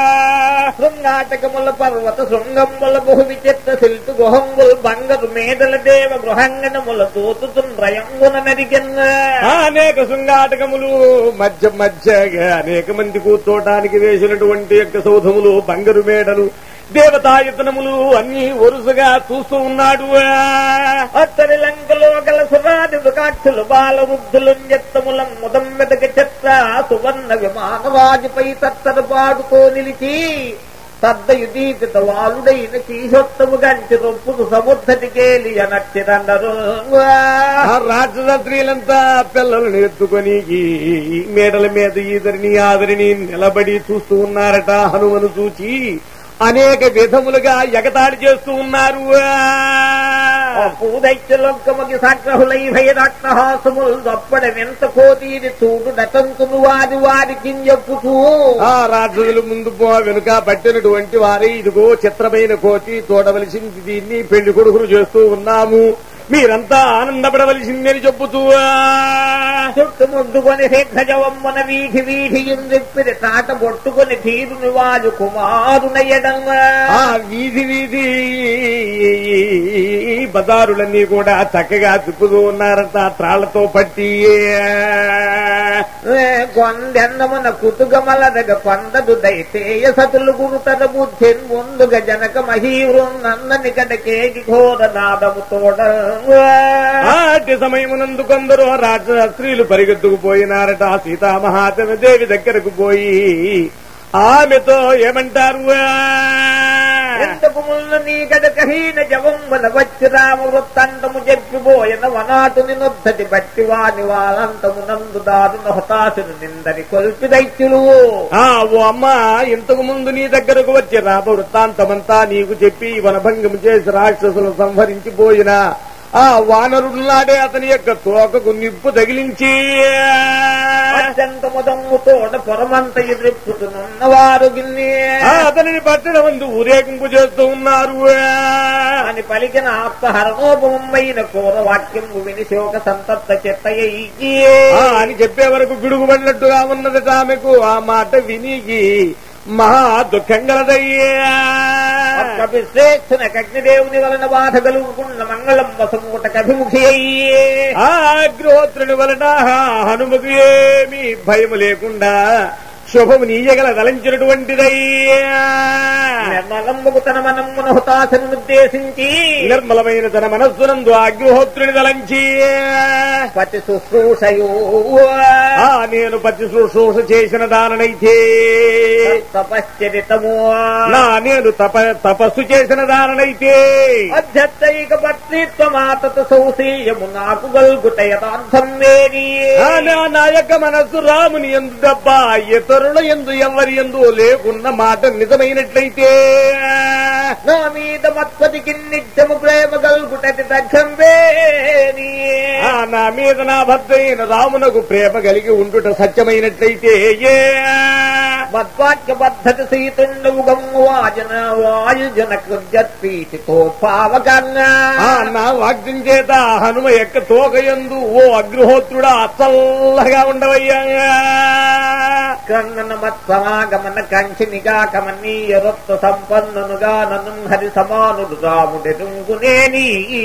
శృంగాటకముల పర్వత శృంగముల బహు విచిత్ర శిల్పు గుహంగులు బంగరు మేడల దేవ గృహంగనముల తోతుతుండ్రయంగున నరిగన్న ఆ అనేక శృంగాటకములు మధ్య మధ్య అనేక మంది కూర్చోటానికి వేసినటువంటి యొక్క సౌధములు బంగారు మేడలు దేవతాయతనములు అన్ని వరుసగా చూస్తూ ఉన్నాడు అత్తరి లంకలో గల సురాది మృగాక్షులు బాల వృద్ధులు ఎత్తములం ముదం వెదక చెత్త సువర్ణ విమానవాజిపై తత్తర పాడుతో నిలిచి తద్దయు దీపిత వాలుడైన కీశోత్తము గంటి రొప్పును సముద్ధటికేలి అనచ్చిరండరు ఆ రాక్షస స్త్రీలంతా పిల్లలను ఎత్తుకొని ఈ మేడల మీద ఈదరిని ఆదరిని నిలబడి చూస్తూ ఉన్నారట హనుమను చూచి అనేక విధములుగా ఎగతాళి చేస్తూ ఉన్నారు పూదైత్యలొక్కమకి సాగ్రహులై భయరక్తహాసములు దప్పడ వెంత కోతీది చూడు నటంతును వారి వారికి చెప్పుతూ ఆ రాక్షసులు ముందు పో వెనుక పట్టినటువంటి వారే ఇదిగో చిత్రమైన కోతి చూడవలసింది దీన్ని పెళ్లి కొడుకులు చేస్తూ ఉన్నాము మీరంతా ఆనందపడవలసిందని చెప్పుతూ చుట్టు ముద్దుకొని శేఖజవమ్మన వీధి వీధి ఇందిప్పిరి తాట బొట్టుకొని తీరుని వాజు కుమారునయ్యడంగా ఆ వీధి వీధి బజారులన్నీ కూడా చక్కగా తిప్పుతూ ఉన్నారంట త్రాళ్లతో పట్టి కొందెన్నమున కుతుగమలదగ కొందదు దైతేయ సతులు గురుతర బుద్ధిన్ ముందుగ జనక మహీవృన్నన్నని కడకేకి ఘోర నాదము తోడ ఆటి సమయమునందు కొందరు రాజ స్త్రీలు పరిగెత్తుకుపోయినారట సీతామహాతమ దేవి దగ్గరకు పోయి ఆమెతో ఏమంటారు ఎంతకు ముళ్ళు నీ గడకహీన జవమ్మన వచ్చి రామ వృత్తంతము చెప్పిపోయిన వనాటుని నొద్దటి బట్టి వాని వాళ్ళంతము నందు దారుణ హతాశును నిందని కొల్పి దైత్యులు ఆ ఓ అమ్మ ఇంతకు ముందు నీ దగ్గరకు వచ్చి రాబ వృత్తాంతమంతా నీకు చెప్పి వనభంగం చేసి రాక్షసులు సంహరించిపోయిన ఆ వానరుడున్నాడే అతని యొక్క తోకకు నిప్పు తగిలించి అత్యంత ముదమ్ము తోట పొరమంత ఎదురెప్పుతున్నవారు గిన్ని ఆ అతనిని పట్టిన ముందు ఊరేగింపు చేస్తూ ఉన్నారు అని పలికిన ఆత్మహరణోపమైన కూర వాక్యము విని శోక సంతప్త చెత్తయ్యి ఆ అని చెప్పే వరకు పిడుగుపడినట్టుగా ఉన్నదట ఆమెకు ఆ మాట విని మహా దుఃఖం కలదయ్యా శ్రేష్ఠున అగ్నిదేవుని వలన బాధ కలుగుకున్న మంగళం వసముటకభిముఖి అయ్యే ఆ అగ్నిహోత్రుని వలన హనుమకు ఏమీ భయం లేకుండా శుభము నీయగల తలంచినటువంటిదయ్యా నిర్మలంబుకు తన మనమ్మున హుతాశను ఉద్దేశించి నిర్మలమైన తన మనస్సునందు అగ్నిహోత్రుని తలంచి పతి శుశ్రూషయో ఆ నేను పతి శుశ్రూష చేసిన దాననైతే తపశ్చరితము నా నేను తప తపస్సు చేసిన దాననైతే అధ్యత్తైక భర్తృత్వమాతత సౌశీయము నాకు గల్గుటయతార్థం వేరి ఆ నా నా యొక్క మనస్సు రాముని ఎందు దబ్బ ఇతరుల ఎందు ఎవరి ఎందు లేకున్న మాట నిజమైనట్లయితే నా మీద మత్పతికి నిత్యము ప్రేమ గల్గుటటి తగ్గం వేరి ఆ నా మీద నా భర్త అయిన రామునకు ప్రేమ కలిగి ఉండుట సత్యమైనట్లయితే ఏ మద్వాక్య పద్ధతి సీతుండవు గమ్ము వాజన వాయుజన కృత్పీటితో పావకన్నా ఆ నా వాక్యం చేత హనుమ యొక్క తోకయందు ఓ అగ్నిహోత్రుడా చల్లగా ఉండవయ్యా కన్నన మత్సమాగమన కంచినిగా కమనీయ రొత్త సంపన్నునుగా నన్ను హరి సమానుడు రాముడెరుంగునేని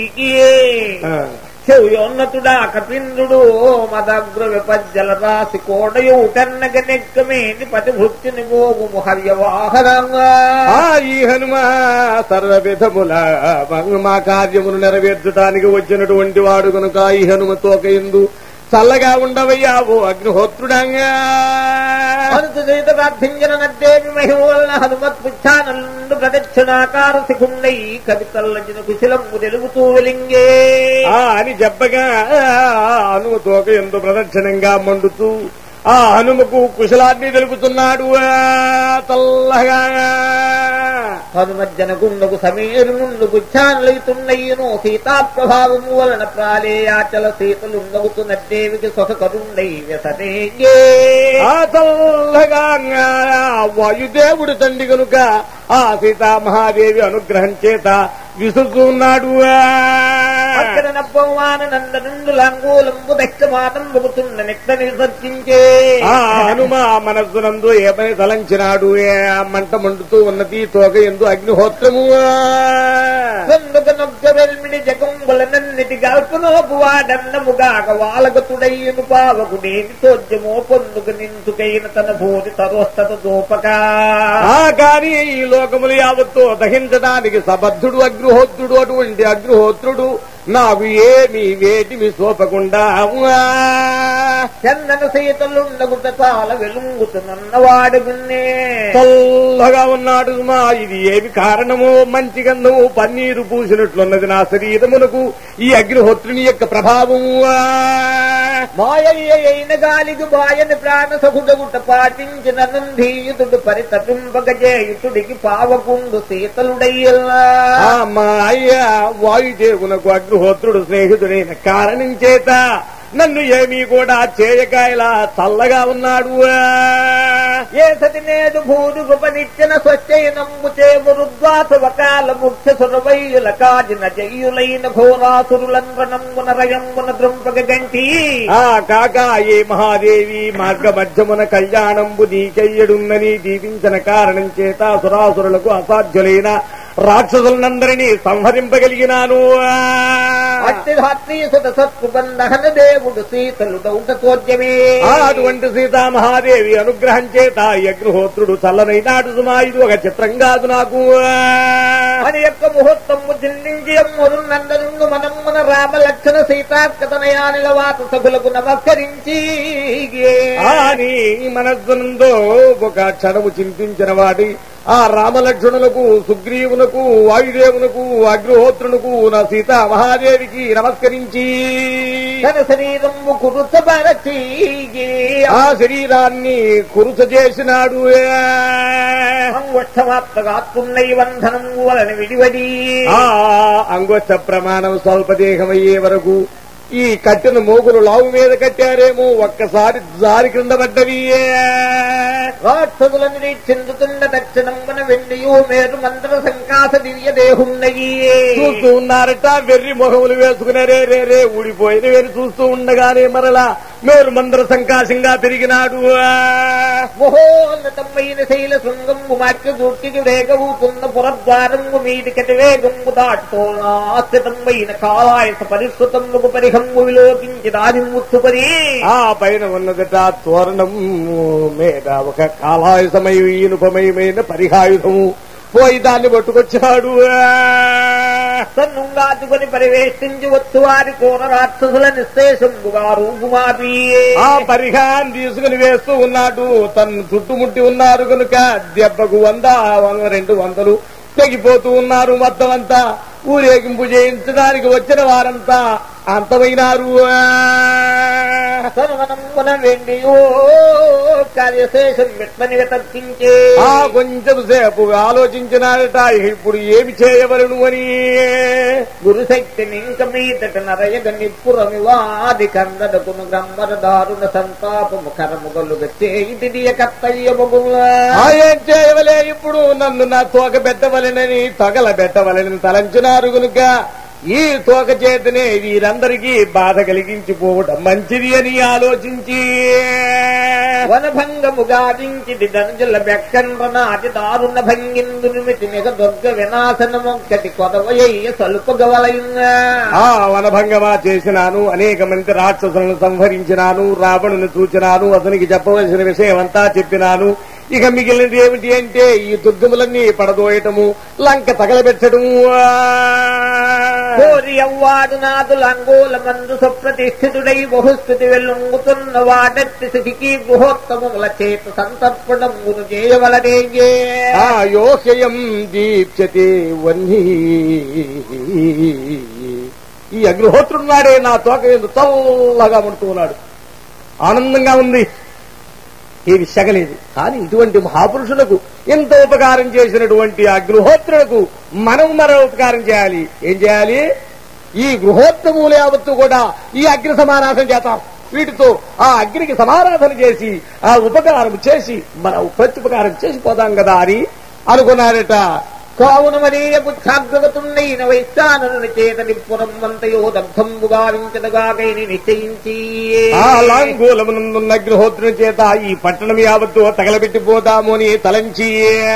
చెవుయోన్నతుడా కపింద్రుడు మదగ్ర విపజ్జల రాసి కోడయు కన్నగ నెక్కమేని పతి భృత్యుని మోగు హర్యవాహనంగా ఆ ఈ హనుమ సర్వ విధముల మా కార్యమును నెరవేర్చడానికి వచ్చినటువంటి వాడు కనుక ఈ హనుమ తోకయందు చల్లగా ఉండవయ్యా ఓ అగ్నిహోత్రుడంగా హనుత సీత ప్రార్థించిన నద్దేవి మహిమవలన హనుమత్ పుచ్ఛానందు ప్రదక్షిణాకార శిఖుండై కవితల్లజిన కుశలము తెలుగుతూ వెలింగే ఆ అని చెప్పగా హనుమ తోక ఎందు ప్రదక్షిణంగా మండుతూ ఆ హనుమకు కుశలాన్ని తెలుపుతున్నాడు ఆ, చల్లగా హనుమజ్జనకుండకు సమీరు నుండు గుచ్ఛానులైతున్నయ్యను సీతా ప్రభావము వలన ప్రాళేయాచల సీతలుండగుతు నద్దేవికి సొసకరుండై వ్యసనేగే ఆ చల్లగా వాయుదేవుడు తండ్రి కనుక ఆ సీతామహాదేవి అనుగ్రహం చేత విసురుతున్నాడు అక్కడ నబ్బవాన నందనుండు లంగూలంబు దక్షమాతం బొగుతున్న నిత్త విసర్జించే ఆ హనుమ మనస్సునందు ఏమని తలంచినాడు ఏ మంట మండుతూ ఉన్నది తోక ఎందు అగ్నిహోత్రము సందుక నొక్క వెల్మిడి జగంబులనన్నిటి గల్పనోపు వాడన్నముగాక వాలగతుడయ్యను పావకుడేమి చోద్యమో పొందుకు నించుకైన తన భూతి తరోస్తత దూపక ఆ కాని ఈ లోకములు యావత్తు దహించడానికి సబద్ధుడు అగ్నిహోత్రుడు అటువంటి అగ్నిహోత్రుడు నాకు ఏమి వేటిమి సోపకుండా చందన సీతలుండగుట చాల వెలుంగుతున్నవాడు గున్నే చల్లగా ఉన్నాడు మా ఇది ఏమి కారణమో మంచి గంధము పన్నీరు పూసినట్లున్నది నా శరీరమునకు ఈ అగ్నిహోత్రుని యొక్క ప్రభావము మాయయ్య అయిన గాలికి బాయని ప్రాణ సహుడగుట పాటించిన నందీయుతుడు పరితపింపగజేయుతుడికి పావకుండు సీతలుడయ్యల్లా ఆ మా అయ్య వాయుదేవునకు అగ్నిహోత్రుడు స్నేహితుడైన కారణం చేత నన్ను ఏమీ కూడా చేయకాయలా చల్లగా ఉన్నాడు ఏ సతి నేడు భూరు గృపనిచ్చిన స్వచ్ఛైనంబు చేమురుద్వాస వకాల ముఖ్య సురవైయుల కాజిన జయ్యులైన ఘోరాసురులంబనంబున రయంబున ద్రుంపగ గంటి ఆ కాక ఏ మహాదేవి మార్గ మధ్యమున కళ్యాణంబు నీకెయ్యడుందని దీపించిన కారణం చేత సురాసురులకు అసాధ్యులైన రాక్షసులందరినీ సంహరింపగలిగినాను అట్టి ధాత్రీ సుత సత్సుబంధన దేవుడు సీతలు దౌత చోద్యమే ఆ అటువంటి సీతామహాదేవి అనుగ్రహం చేత ఈ అగ్నిహోత్రుడు చల్లనైనాడు సుమా ఇది ఒక చిత్రం కాదు నాకు అని యొక్క ముహూర్తము జిల్లించి అమ్మురు నందనుండు మనమ్మున రామ లక్షణ సీతాకతనయానిల వాత సభులకు నమస్కరించి అని మనస్సునందో ఒక క్షణము చింతించిన వాడి ఆ రామలక్ష్మణులకు సుగ్రీవునకు వాయుదేవునకు అగ్నిహోత్రునకు నా సీత మహాదేవికి నమస్కరించి తన శరీరము కురుచబరచి ఆ శరీరాన్ని కురుస చేసినాడు అంగుష్టమాత్మగాత్రున్నై బంధనం వలన విడివడి ఆ అంగోచ్చ ప్రమాణం స్వల్పదేహమయ్యే వరకు ఈ కట్టిన మోగులు లావు మీద కట్టారేమో ఒక్కసారి జారి క్రింద పడ్డవి రాక్షసులని చెందుతున్న దక్షిణంబన వెండియు మేరు మంత్ర సంకాస దివ్య దేహున్నయి చూస్తూ ఉన్నారట వెర్రి మొహములు వేసుకునే రే రే రే ఊడిపోయిన వేరు చూస్తూ ఉండగానే మరలా మేరు మందర సంకాశంగా పెరిగినాడు మహోన్నతమైన శైల శృంగంబు మార్చి దూర్చికి వేగవుతున్న పురద్వారంబు మీదికటి వేగంబు దాటుతో ఆశ్రితమైన కాలాయస పరిశ్రుతముకు పరిహంబు విలోకించి రాజిముత్తుపరి ఆ పైన ఉన్నదట తోరణం మీద ఒక కాలాయుధమై ఇనుపమయమైన పరిహాయుధము పోయి దాన్ని పట్టుకొచ్చినాడు తన్నుంగాచుకొని పరివేష్టించి వచ్చు వారి కోర రాక్షసుల నిశ్శేషంబుగా రూపుమాపి ఆ పరిహాన్ని తీసుకుని వేస్తూ ఉన్నాడు తను చుట్టుముట్టి ఉన్నారు కనుక దెబ్బకు వంద వంద రెండు వందలు తెగిపోతూ ఉన్నారు మొత్తం అంతా ఊరేగింపు చేయించడానికి వచ్చిన వారంతా అంతమైనారు తనుమనమున వెండియో కార్యశేషం మెట్లని తర్కించే ఆ కొంచెం సేపు ఆలోచించినాడట ఇప్పుడు ఏమి చేయవలను అని గురుశక్తి నింక మీదట నరయగ నిప్పురమివాది కందడకును గమ్మర దారుణ సంతాపము కరముగలుగ చేయిదియ కర్తవ్యము ఆ ఏం చేయవలే ఇప్పుడు నన్ను నా తోక పెట్టవలెనని తగల పెట్టవలెనని తలంచినారు కనుక ఈ తోక చేతనే వీరందరికీ బాధ కలిగించిపోవడం మంచిది అని ఆలోచించి వనభంగము గావించిది దంజల బెక్కండ్ర నాటి దారుణ భంగిందు నిమితి నిగ దుర్గ వినాశనమొక్కటి కొదవయ్య సలుపగవలయున్న ఆ వనభంగమా చేసినాను అనేక మంది రాక్షసులను సంహరించినాను రావణుని చూచినాను అతనికి చెప్పవలసిన విషయం అంతా చెప్పినాను ఇక మిగిలినది ఏమిటి అంటే ఈ దుర్గములన్నీ పడదోయటము లంక తగలబెట్టడము ఆ. కోరి అవ్వాడు నాదుల అంగోల మందు సుప్రతిష్ఠితుడై బహుస్థితి వెల్లుంగుతున్న వాడెత్తి సిటికి గృహోత్తముల చేత సంతర్పణమును చేయవలనే ఆ యోహ్యం దీప్యతే వన్నీ ఈ అగ్నిహోత్రున్నాడే నా తోక ఎందు చల్లగా ముడుతూ ఉన్నాడు ఆనందంగా ఉంది ఏమి శగలేదు కానీ ఇటువంటి మహాపురుషులకు ఎంత ఉపకారం చేసినటువంటి ఆ గృహోత్రులకు మనం మరో ఉపకారం చేయాలి ఏం చేయాలి ఈ గృహోత్తములు యావత్తు కూడా ఈ అగ్ని సమారాధన చేద్దాం వీటితో ఆ అగ్నికి సమారాధన చేసి ఆ ఉపకారం చేసి మన ప్రత్యుపకారం చేసి పోదాం కదా అని అనుకున్నారట కావున మరీయ బుద్ధాగ్రగతుండైన వైశ్వానుని చేత నిప్పురం వంతయో దగ్ధంబు గావించదగాకైని నిశ్చయించి ఆ లాంగూలమునందున్న అగ్నిహోత్రుని చేత ఈ పట్టణం యావత్తు తగలబెట్టిపోదాము అని తలంచి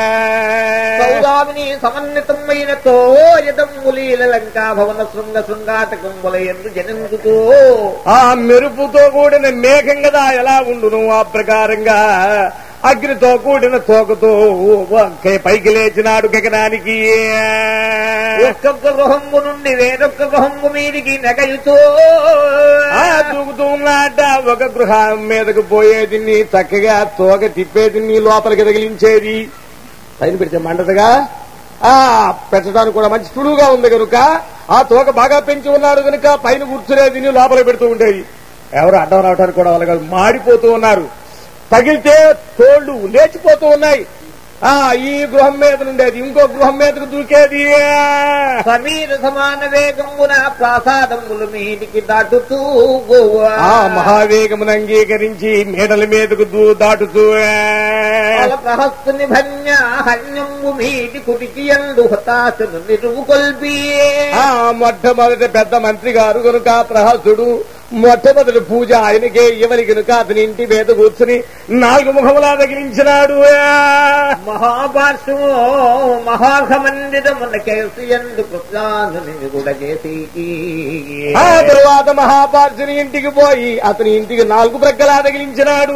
సౌదామిని సమన్వితమైన తోయదంబులీల లంకా భవన శృంగ శృంగాటకంబుల ఎందు జనందుతో ఆ మెరుపుతో కూడిన మేఘం కదా ఎలా ఉండును ఆ ప్రకారంగా అగ్నితో కూడిన తోకతో వంకాయ పైకి లేచినాడు గగనానికి ఒక్కొక్క గృహంబు నుండి వేరొక్క గృహంబు మీదికి నెగయుతో ఆ దూకుతూ ఉన్నాట ఒక గృహం మీదకు పోయేది నీ చక్కగా తోక తిప్పేది నీ లోపలికి తగిలించేది పైన పెడితే మండదుగా ఆ పెట్టడానికి కూడా మంచి సులువుగా ఉంది కనుక ఆ తోక బాగా పెంచి ఉన్నాడు కనుక పైన కూర్చునేది నీ లోపల పెడుతూ ఉండేది ఎవరు అడ్డం రావడానికి కూడా వాళ్ళు కాదు మాడిపోతూ ఉన్నారు తగిలితే తోళ్లు లేచిపోతూ ఉన్నాయి ఆ ఈ గృహం మీద ఉండేది ఇంకో గృహం మీదకు దూకేది సమీర సమాన వేగంబున ప్రాసాదములు మీదికి దాటుతూ ఆ మహావేగమును అంగీకరించి మేడల మీదకు దూ దాటుతూ ప్రహస్తుని భన్య హన్యంబు మీది కుటికి ఎందు హతాశను నిరువు కొల్పి ఆ మొట్టమొదటి పెద్ద మంత్రి గారు కనుక ప్రహసుడు మొట్టమొదటి పూజ ఆయనకే ఇవ్వని కనుక అతని ఇంటి మీద కూర్చుని నాలుగు ముఖములా తగిలించినాడు మహాపార్శ్వము మహాఘమండితమున కేసు ఎందు కృష్ణాను కూడా చేసి ఆ తరువాత మహాపార్శుని ఇంటికి పోయి అతని ఇంటికి నాలుగు ప్రక్కలా తగిలించినాడు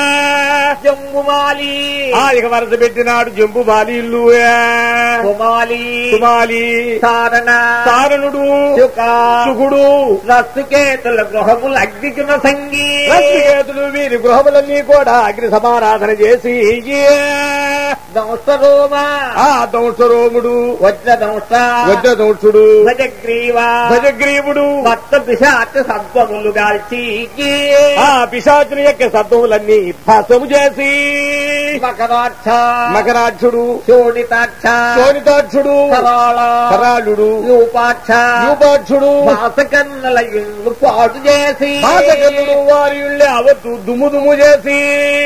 జంబుమాలి ఆ ఇక వరస పెట్టినాడు జంబు బాలీళ్ళు కుమాలి సుమాలి సారణ సారణుడు శుక సుగుడు రస్తుకేతుల గృహములు అగ్నికున సంగీ రత్నకేతులు వీరి గృహములన్నీ కూడా అగ్ని సమారాధన చేసి దంసరోమ ఆ దంసరోముడు వజ్ర దంస వజ్రదంసుడు భజగ్రీవ భజగ్రీవుడు భక్త పిశాచ సద్వములు గాల్చి ఆ పిశాచుని యొక్క సత్వములన్నీ భస్మము చేసి మకరాక్ష మకరాక్షుడు శోణితాక్ష సోనితాక్షుడు కరాళ కరాళుడు యూపాక్ష యూపాక్షుడు భాసకన్నల ఇల్లు పాడు చేసి పాతకన్నుడు వారి ఇళ్ళే అవత్తు దుమ్ము దుమ్ము చేసి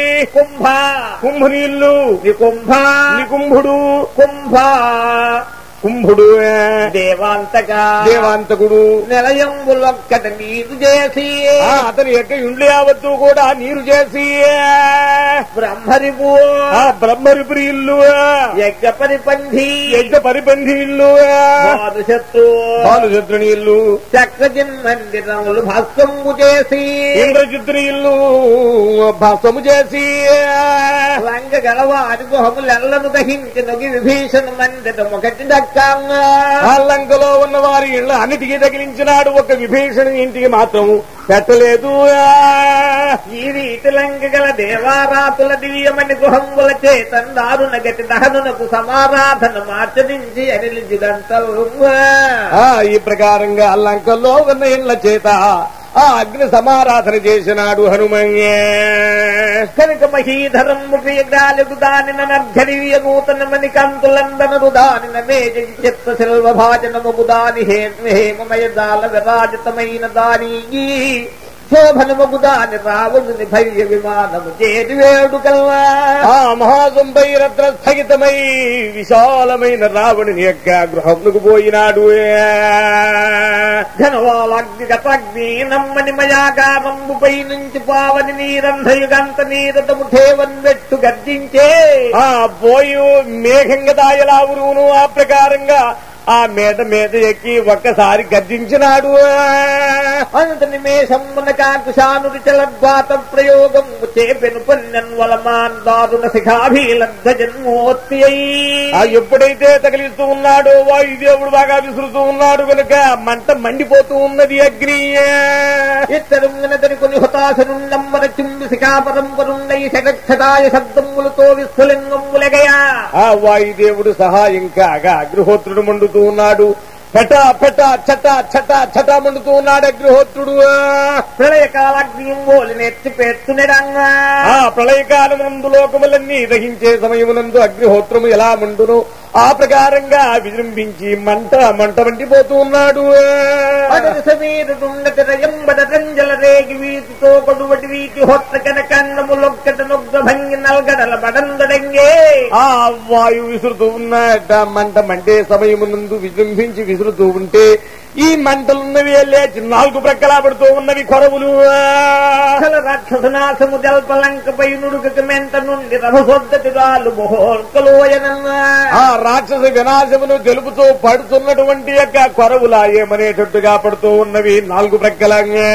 కుంభ కుంభనీళ్ళు వికుంభ నికుంభుడు కుంభ కుంభుడు దేవాంతక దేవాంతకుడు నిలయంబులొక్కట నీరు చేసి ఆ, అతని యొక్క ఇండ్లు యావత్తు కూడా నీరు చేసి బ్రహ్మరిపు ఆ బ్రహ్మరిపురి ఇల్లు యజ్ఞ పరిపంధి యజ్ఞ పరిపంధి ఇల్లు బాలుశత్రు బాలుచంద్రుని ఇల్లు చక్రజిన్ మందిరములు భస్కంబు చేసి ఇంద్రచిత్రుని ఇల్లు భస్వము చేసి రంగ గలవారి గుహములెల్లను దహించి నొగి విభీషణ మందిరం ఒకటి దక్కాంగా ఆ లంకలో ఉన్న వారి ఇళ్ళ అన్నిటికీ తగిలించినాడు ఒక విభీషణ ఇంటికి మాత్రం పెట్టలేదు ఈ రీతి లంక గల దేవారాతుల దివ్యమణి గృహముల చేతన్ దారుణ గతి దహనునకు సమారాధన మార్చదించి అనిలిజిదంతలు ఆ ఈ ప్రకారంగా ఆ లంకలో ఉన్న ఇళ్ల చేత ఆ అగ్ని సమారాధన చేసినాడు హనుమయ్యే కనుక మహీధరము ప్రియగాలుడు దానిన నర్ఘరివియ నూతనమని కంతులందనరు దానిన మేజ చిత్త శిల్వ భాజనము దాని హేమమయ దాల విరాజితమైన దాని శోభనము దాని రావణుని భవ్య విమానము చేరి వేడుకల్లా ఆ మహాసంపై రత్న స్థగితమై విశాలమైన రావణుని యొక్క గృహములకు పోయినాడు ఘనవాలగ్ని గతగ్ని నమ్మని మయాగారంబుపై నుంచి పావని నీరంధయుగంత నీరతము ఠేవన్ వెట్టు గర్జించే ఆ పోయి మేఘంగా దాయలావురును ఆ ప్రకారంగా ఆ మేడ మీద ఎక్కి ఒక్కసారి గర్జించినాడు అంత నిమేషమున కాకుశానుడి చలద్వాత ప్రయోగం చేపెను పొన్నన్ వలమాన్ దారుణ శిఖాభీలబ్ధ జన్మోత్తి ఆ ఎప్పుడైతే తగిలిస్తూ ఉన్నాడో వాయుదేవుడు బాగా విసురుతూ ఉన్నాడు కనుక మంట మండిపోతూ ఉన్నది అగ్ని ఇత్తరుంగనతని కొన్ని హుతాశనుండమ్మర చుంబి శిఖాపరంపరుండై శటక్షటాయ శబ్దములతో విస్ఫులింగములగయా ఆ వాయుదేవుడు సహాయం కాగా అగ్నిహోత్రుడు మండుతూ ఉన్నాడు పెట పెట చట చట చట మండుతూ ఉన్నాడు అగ్నిహోత్రుడు ప్రళయకాలాగ్నియం ఓలి నెత్తి పెట్టునిడంగా ఆ ప్రళయకాలమునందు లోకములన్నీ దహించే సమయమునందు అగ్నిహోత్రము ఎలా మండును ఆ ప్రకారంగా విజృంభించి మంట మంట మండిపోతూ ఉన్నాడు అతని సమీరుడుండతి రయంబడ రంజల రేగి వీటితో కొడువటి వీటి హొత్త కనకన్నములొక్కట నొగ్గ భంగి నల్గడల బడందడంగే ఆ వాయు విసురుతూ ఉన్నట మంట మండే సమయమునందు విజృంభించి విసురుతూ ఉంటే ఈ మంటలున్నవి లేచి నాలుగు ప్రక్కలా పడుతూ ఉన్నవి కొరవులు అసలు రాక్షసనాశము జల్పలంకపై నుడుకక మెంట నుండి రభసొద్దతి రాలు బహోల్కలోయనన్నా ఆ రాక్షస వినాశమును తెలుపుతూ పడుతున్నటువంటి యొక్క కొరవులా ఏమనేటట్టుగా పడుతూ ఉన్నవి నాలుగు ప్రక్కలంగా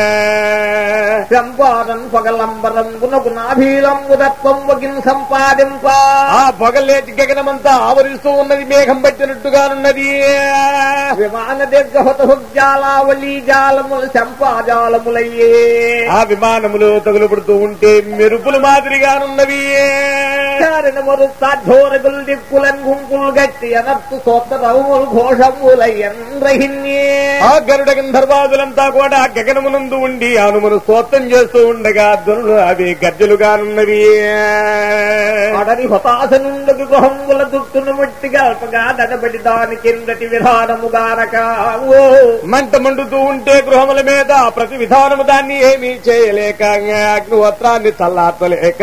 సంపాదం పగలంబరం గునకు నాభీలంబు దత్వం వగిన్ సంపాదింప ఆ పొగలేటి గగనమంతా ఆవరిస్తూ ఉన్నది మేఘం పట్టినట్టుగానున్నది విమాన దీర్ఘ హుత హుగ్జాలావళీ జాలములు సంపాజాలములయ్యే ఆ విమానములు తగులు పడుతూ ఉంటే మెరుపులు మాదిరిగానున్నవి చారిన మరు సాధ్యోరగులు దిక్కులను గుంపులు గట్టి అనర్తు సోత్త రవములు ఘోషములయ్యన్రహిన్యే ఆ గరుడ గంధర్వాదులంతా కూడా గగనమునందు ఉండి హనుమను స్తోత్రం చేస్తూ ఉండగా ధ్వనులు అవి గర్జలుగానున్నవి అడరి హతాశనుండకు గృహముల దుట్టును ముట్టి గల్పగా దడబడి దాని కిందటి విధానము గానక ఓ మంట మండుతూ ఉంటే గృహముల మీద ప్రతి విధానము దాన్ని ఏమీ చేయలేక అగ్నిహోత్రాన్ని చల్లార్చలేక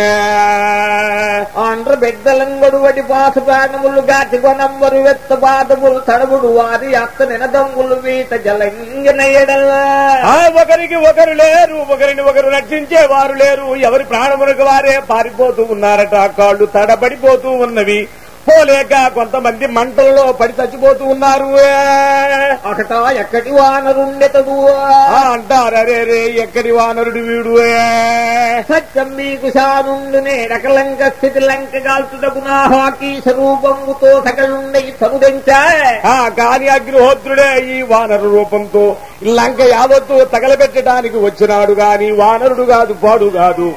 ఆంధ్ర బిడ్డలంగడు వడి పాసు ప్రాణములు గాచి కొనంబరు వెత్త పాదములు తడబుడు వారి అత్త నినదమ్ములు వీట జలంగినయడల ఆ ఒకరికి ఒకరు లేరు ఒకరిని ఒకరు రక్షించే వారు లేరు ఎవరి ప్రాణములకు వారే పారిపోతూ ఉన్నారట కాళ్ళు తడబడిపోతూ ఉన్నవి పోలేక కొంతమంది మంటలలో పడి చచ్చిపోతూ ఉన్నారు అకట ఎక్కడి వానరుండెతడు ఆ అంటారు అరే రే ఎక్కడి వానరుడు వీడు సత్యం మీకు శానుండు నేడకలంక స్థితి లంక గాల్చుటకు నా హాకీ స్వరూపముతో సకలుండై తగుదెంచా ఆ కాని అగ్నిహోత్రుడే ఈ వానరు రూపంతో లంక యావత్తు తగలబెట్టడానికి వచ్చినాడు గాని వానరుడు కాదు పాడు కాదు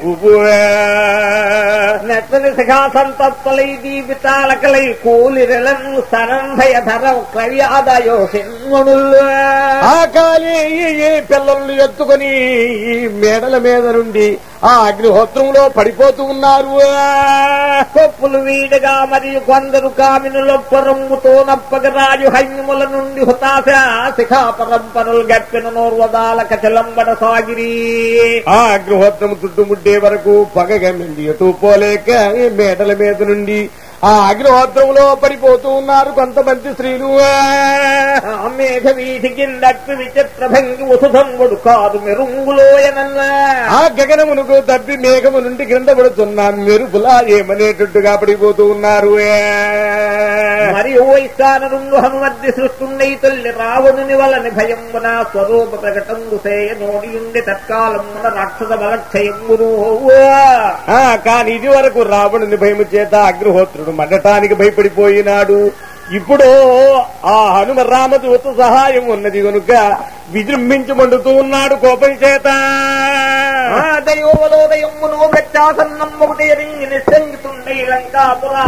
నెత్తని సఖా సంతత్వలై దీపితాలకలై కూలిరెలం సరంభయ ధర క్రవ్యాదయో సిన్మణులు ఆ కాలి ఈ పిల్లల్ని ఎత్తుకొని ఈ మేడల మీద నుండి ఆ అగ్నిహోత్రంలో పడిపోతూ ఉన్నారు కొప్పులు వీడగా మరియు కొందరు కామినుల పొరమ్ముతో నప్పగ రాజు హైన్యముల నుండి హుతాశ శిఖా పరంపరలు గప్పిన నోర్వదాల కచలంబడ సాగిరి ఆ అగ్నిహోత్రం చుట్టుముట్టే వరకు పగ గమ్మింది ఎటు పోలేక ఈ మేడల మీద నుండి ఆ అగ్నిహోత్రంలో పడిపోతూ ఉన్నారు కొంతమంది స్త్రీలు మేఘ వీధి కిందట్టు విచిత్ర భంగి ఉసుధంగుడు కాదు మెరుంగులోయనన్నా ఆ గగనమునకు తప్పి మేఘము నుండి క్రింద పడుతున్న మెరుపులా ఏమనేటట్టుగా పడిపోతూ ఉన్నారు మరి ఓ ఇస్తానరుంగు హనుమద్ది సృష్టుండై తల్లి రావణుని వలని భయమున స్వరూప ప్రకటంగు సేయ నోడియుండి తత్కాలమున రాక్షస బలక్షయమును ఆ కాని ఇది వరకు రావణుని భయము చేత అగ్నిహోత్రుడు మండటానికి భయపడిపోయినాడు ఇప్పుడు ఆ హనుమ రామదూత సహాయం ఉన్నది కనుక విజృంభించి మండుతూ ఉన్నాడు కోపం చేత దయోవలోదయమును ప్రత్యాసన్నం ఒకటి నిస్సంగితుండై లంకాపురా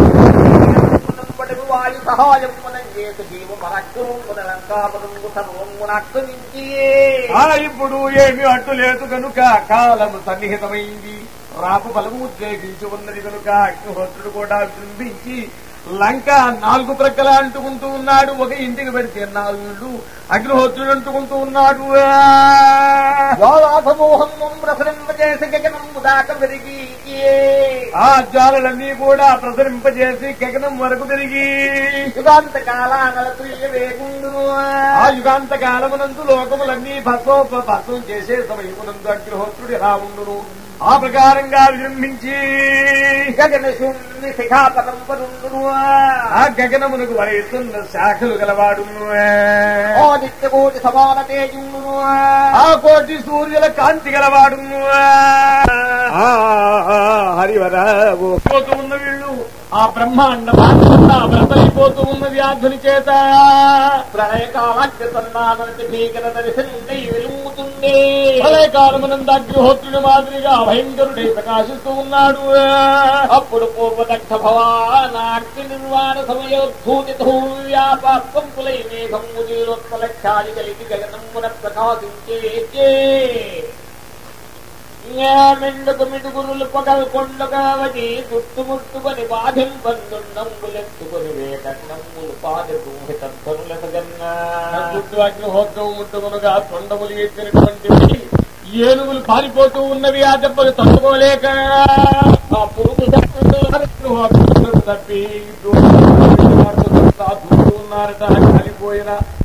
వాయు సహాయం మనం చేసు జీవ మనక్కురుంగున లంకాపురంగు సర్వమున అక్రమించి ఆ ఇప్పుడు ఏమి అడ్డు లేదు కనుక కాలము సన్నిహితమైంది రాపు బలము ఉద్రేకించి ఉన్నది కనుక అగ్నిహోత్రుడు కూడా విజృంభించి లంక నాలుగు ప్రక్కల అంటుకుంటూ ఉన్నాడు ఒక ఇంటికి పెడితే నాలుగు అగ్నిహోత్రుడు అంటుకుంటూ ఉన్నాడు జ్వాలాసమూహం ప్రసరింపజేసి గగనము దాక పెరిగి ఆ జ్వాలలన్నీ కూడా ప్రసరింపజేసి గగనం వరకు తిరిగి యుగాంత కాలానల తుల్య వేగుండును ఆ యుగాంత కాలమునందు లోకములన్నీ భస్మోప భస్మం చేసే సమయమునందు అగ్నిహోత్రుడు ఎలా ఉండును ఆ ప్రకారంగా విజృంభించి గగన శూన్య శిఖాపదం పరుండును ఆ గగనమునకు వలయుతున్న శాఖలు గలవాడు ఆదిత్య కోటి సమాన తేజుండును ఆ కోటి సూర్యుల కాంతి గలవాడు హరివరావు పోతూ ఉన్న వీళ్ళు ఆ బ్రహ్మాండ బ్రతయిపోతూ ఉన్న వ్యాధుని చేత ప్రళయకాలాఖ్య సన్నానంత భీకర దర్శనుండై వెలుగుతుండే ప్రళయకాలమునందు అగ్నిహోత్రుడి మాదిరిగా భయంకరుడై ప్రకాశిస్తూ ఉన్నాడు అప్పుడు పూర్వదక్ష భవానార్తి నిర్వాణ సమయోద్భూతి వ్యాపాత్వంకులై మేఘం ముదీరోత్పలక్షాది కలిగి గగనమున ప్రకాశించే మెండుకు మిడుగురులు పగలు కొండగావని చుట్టుముట్టుకొని బాధింపన్నున్నంబులెత్తుకొని వేటన్నంబులు పాదభూమి తత్వనుల సగన్నా చుట్టూ అగ్నిహోత్రం ముట్టుకునుగా తొండములు ఎత్తినటువంటి ఏనుగులు పారిపోతూ ఉన్నవి ఆ దెబ్బలు తట్టుకోలేక ఆ పురుగు అగ్నిహోత్రం తప్పి దూరంగా ఉన్నారట కాలిపోయిన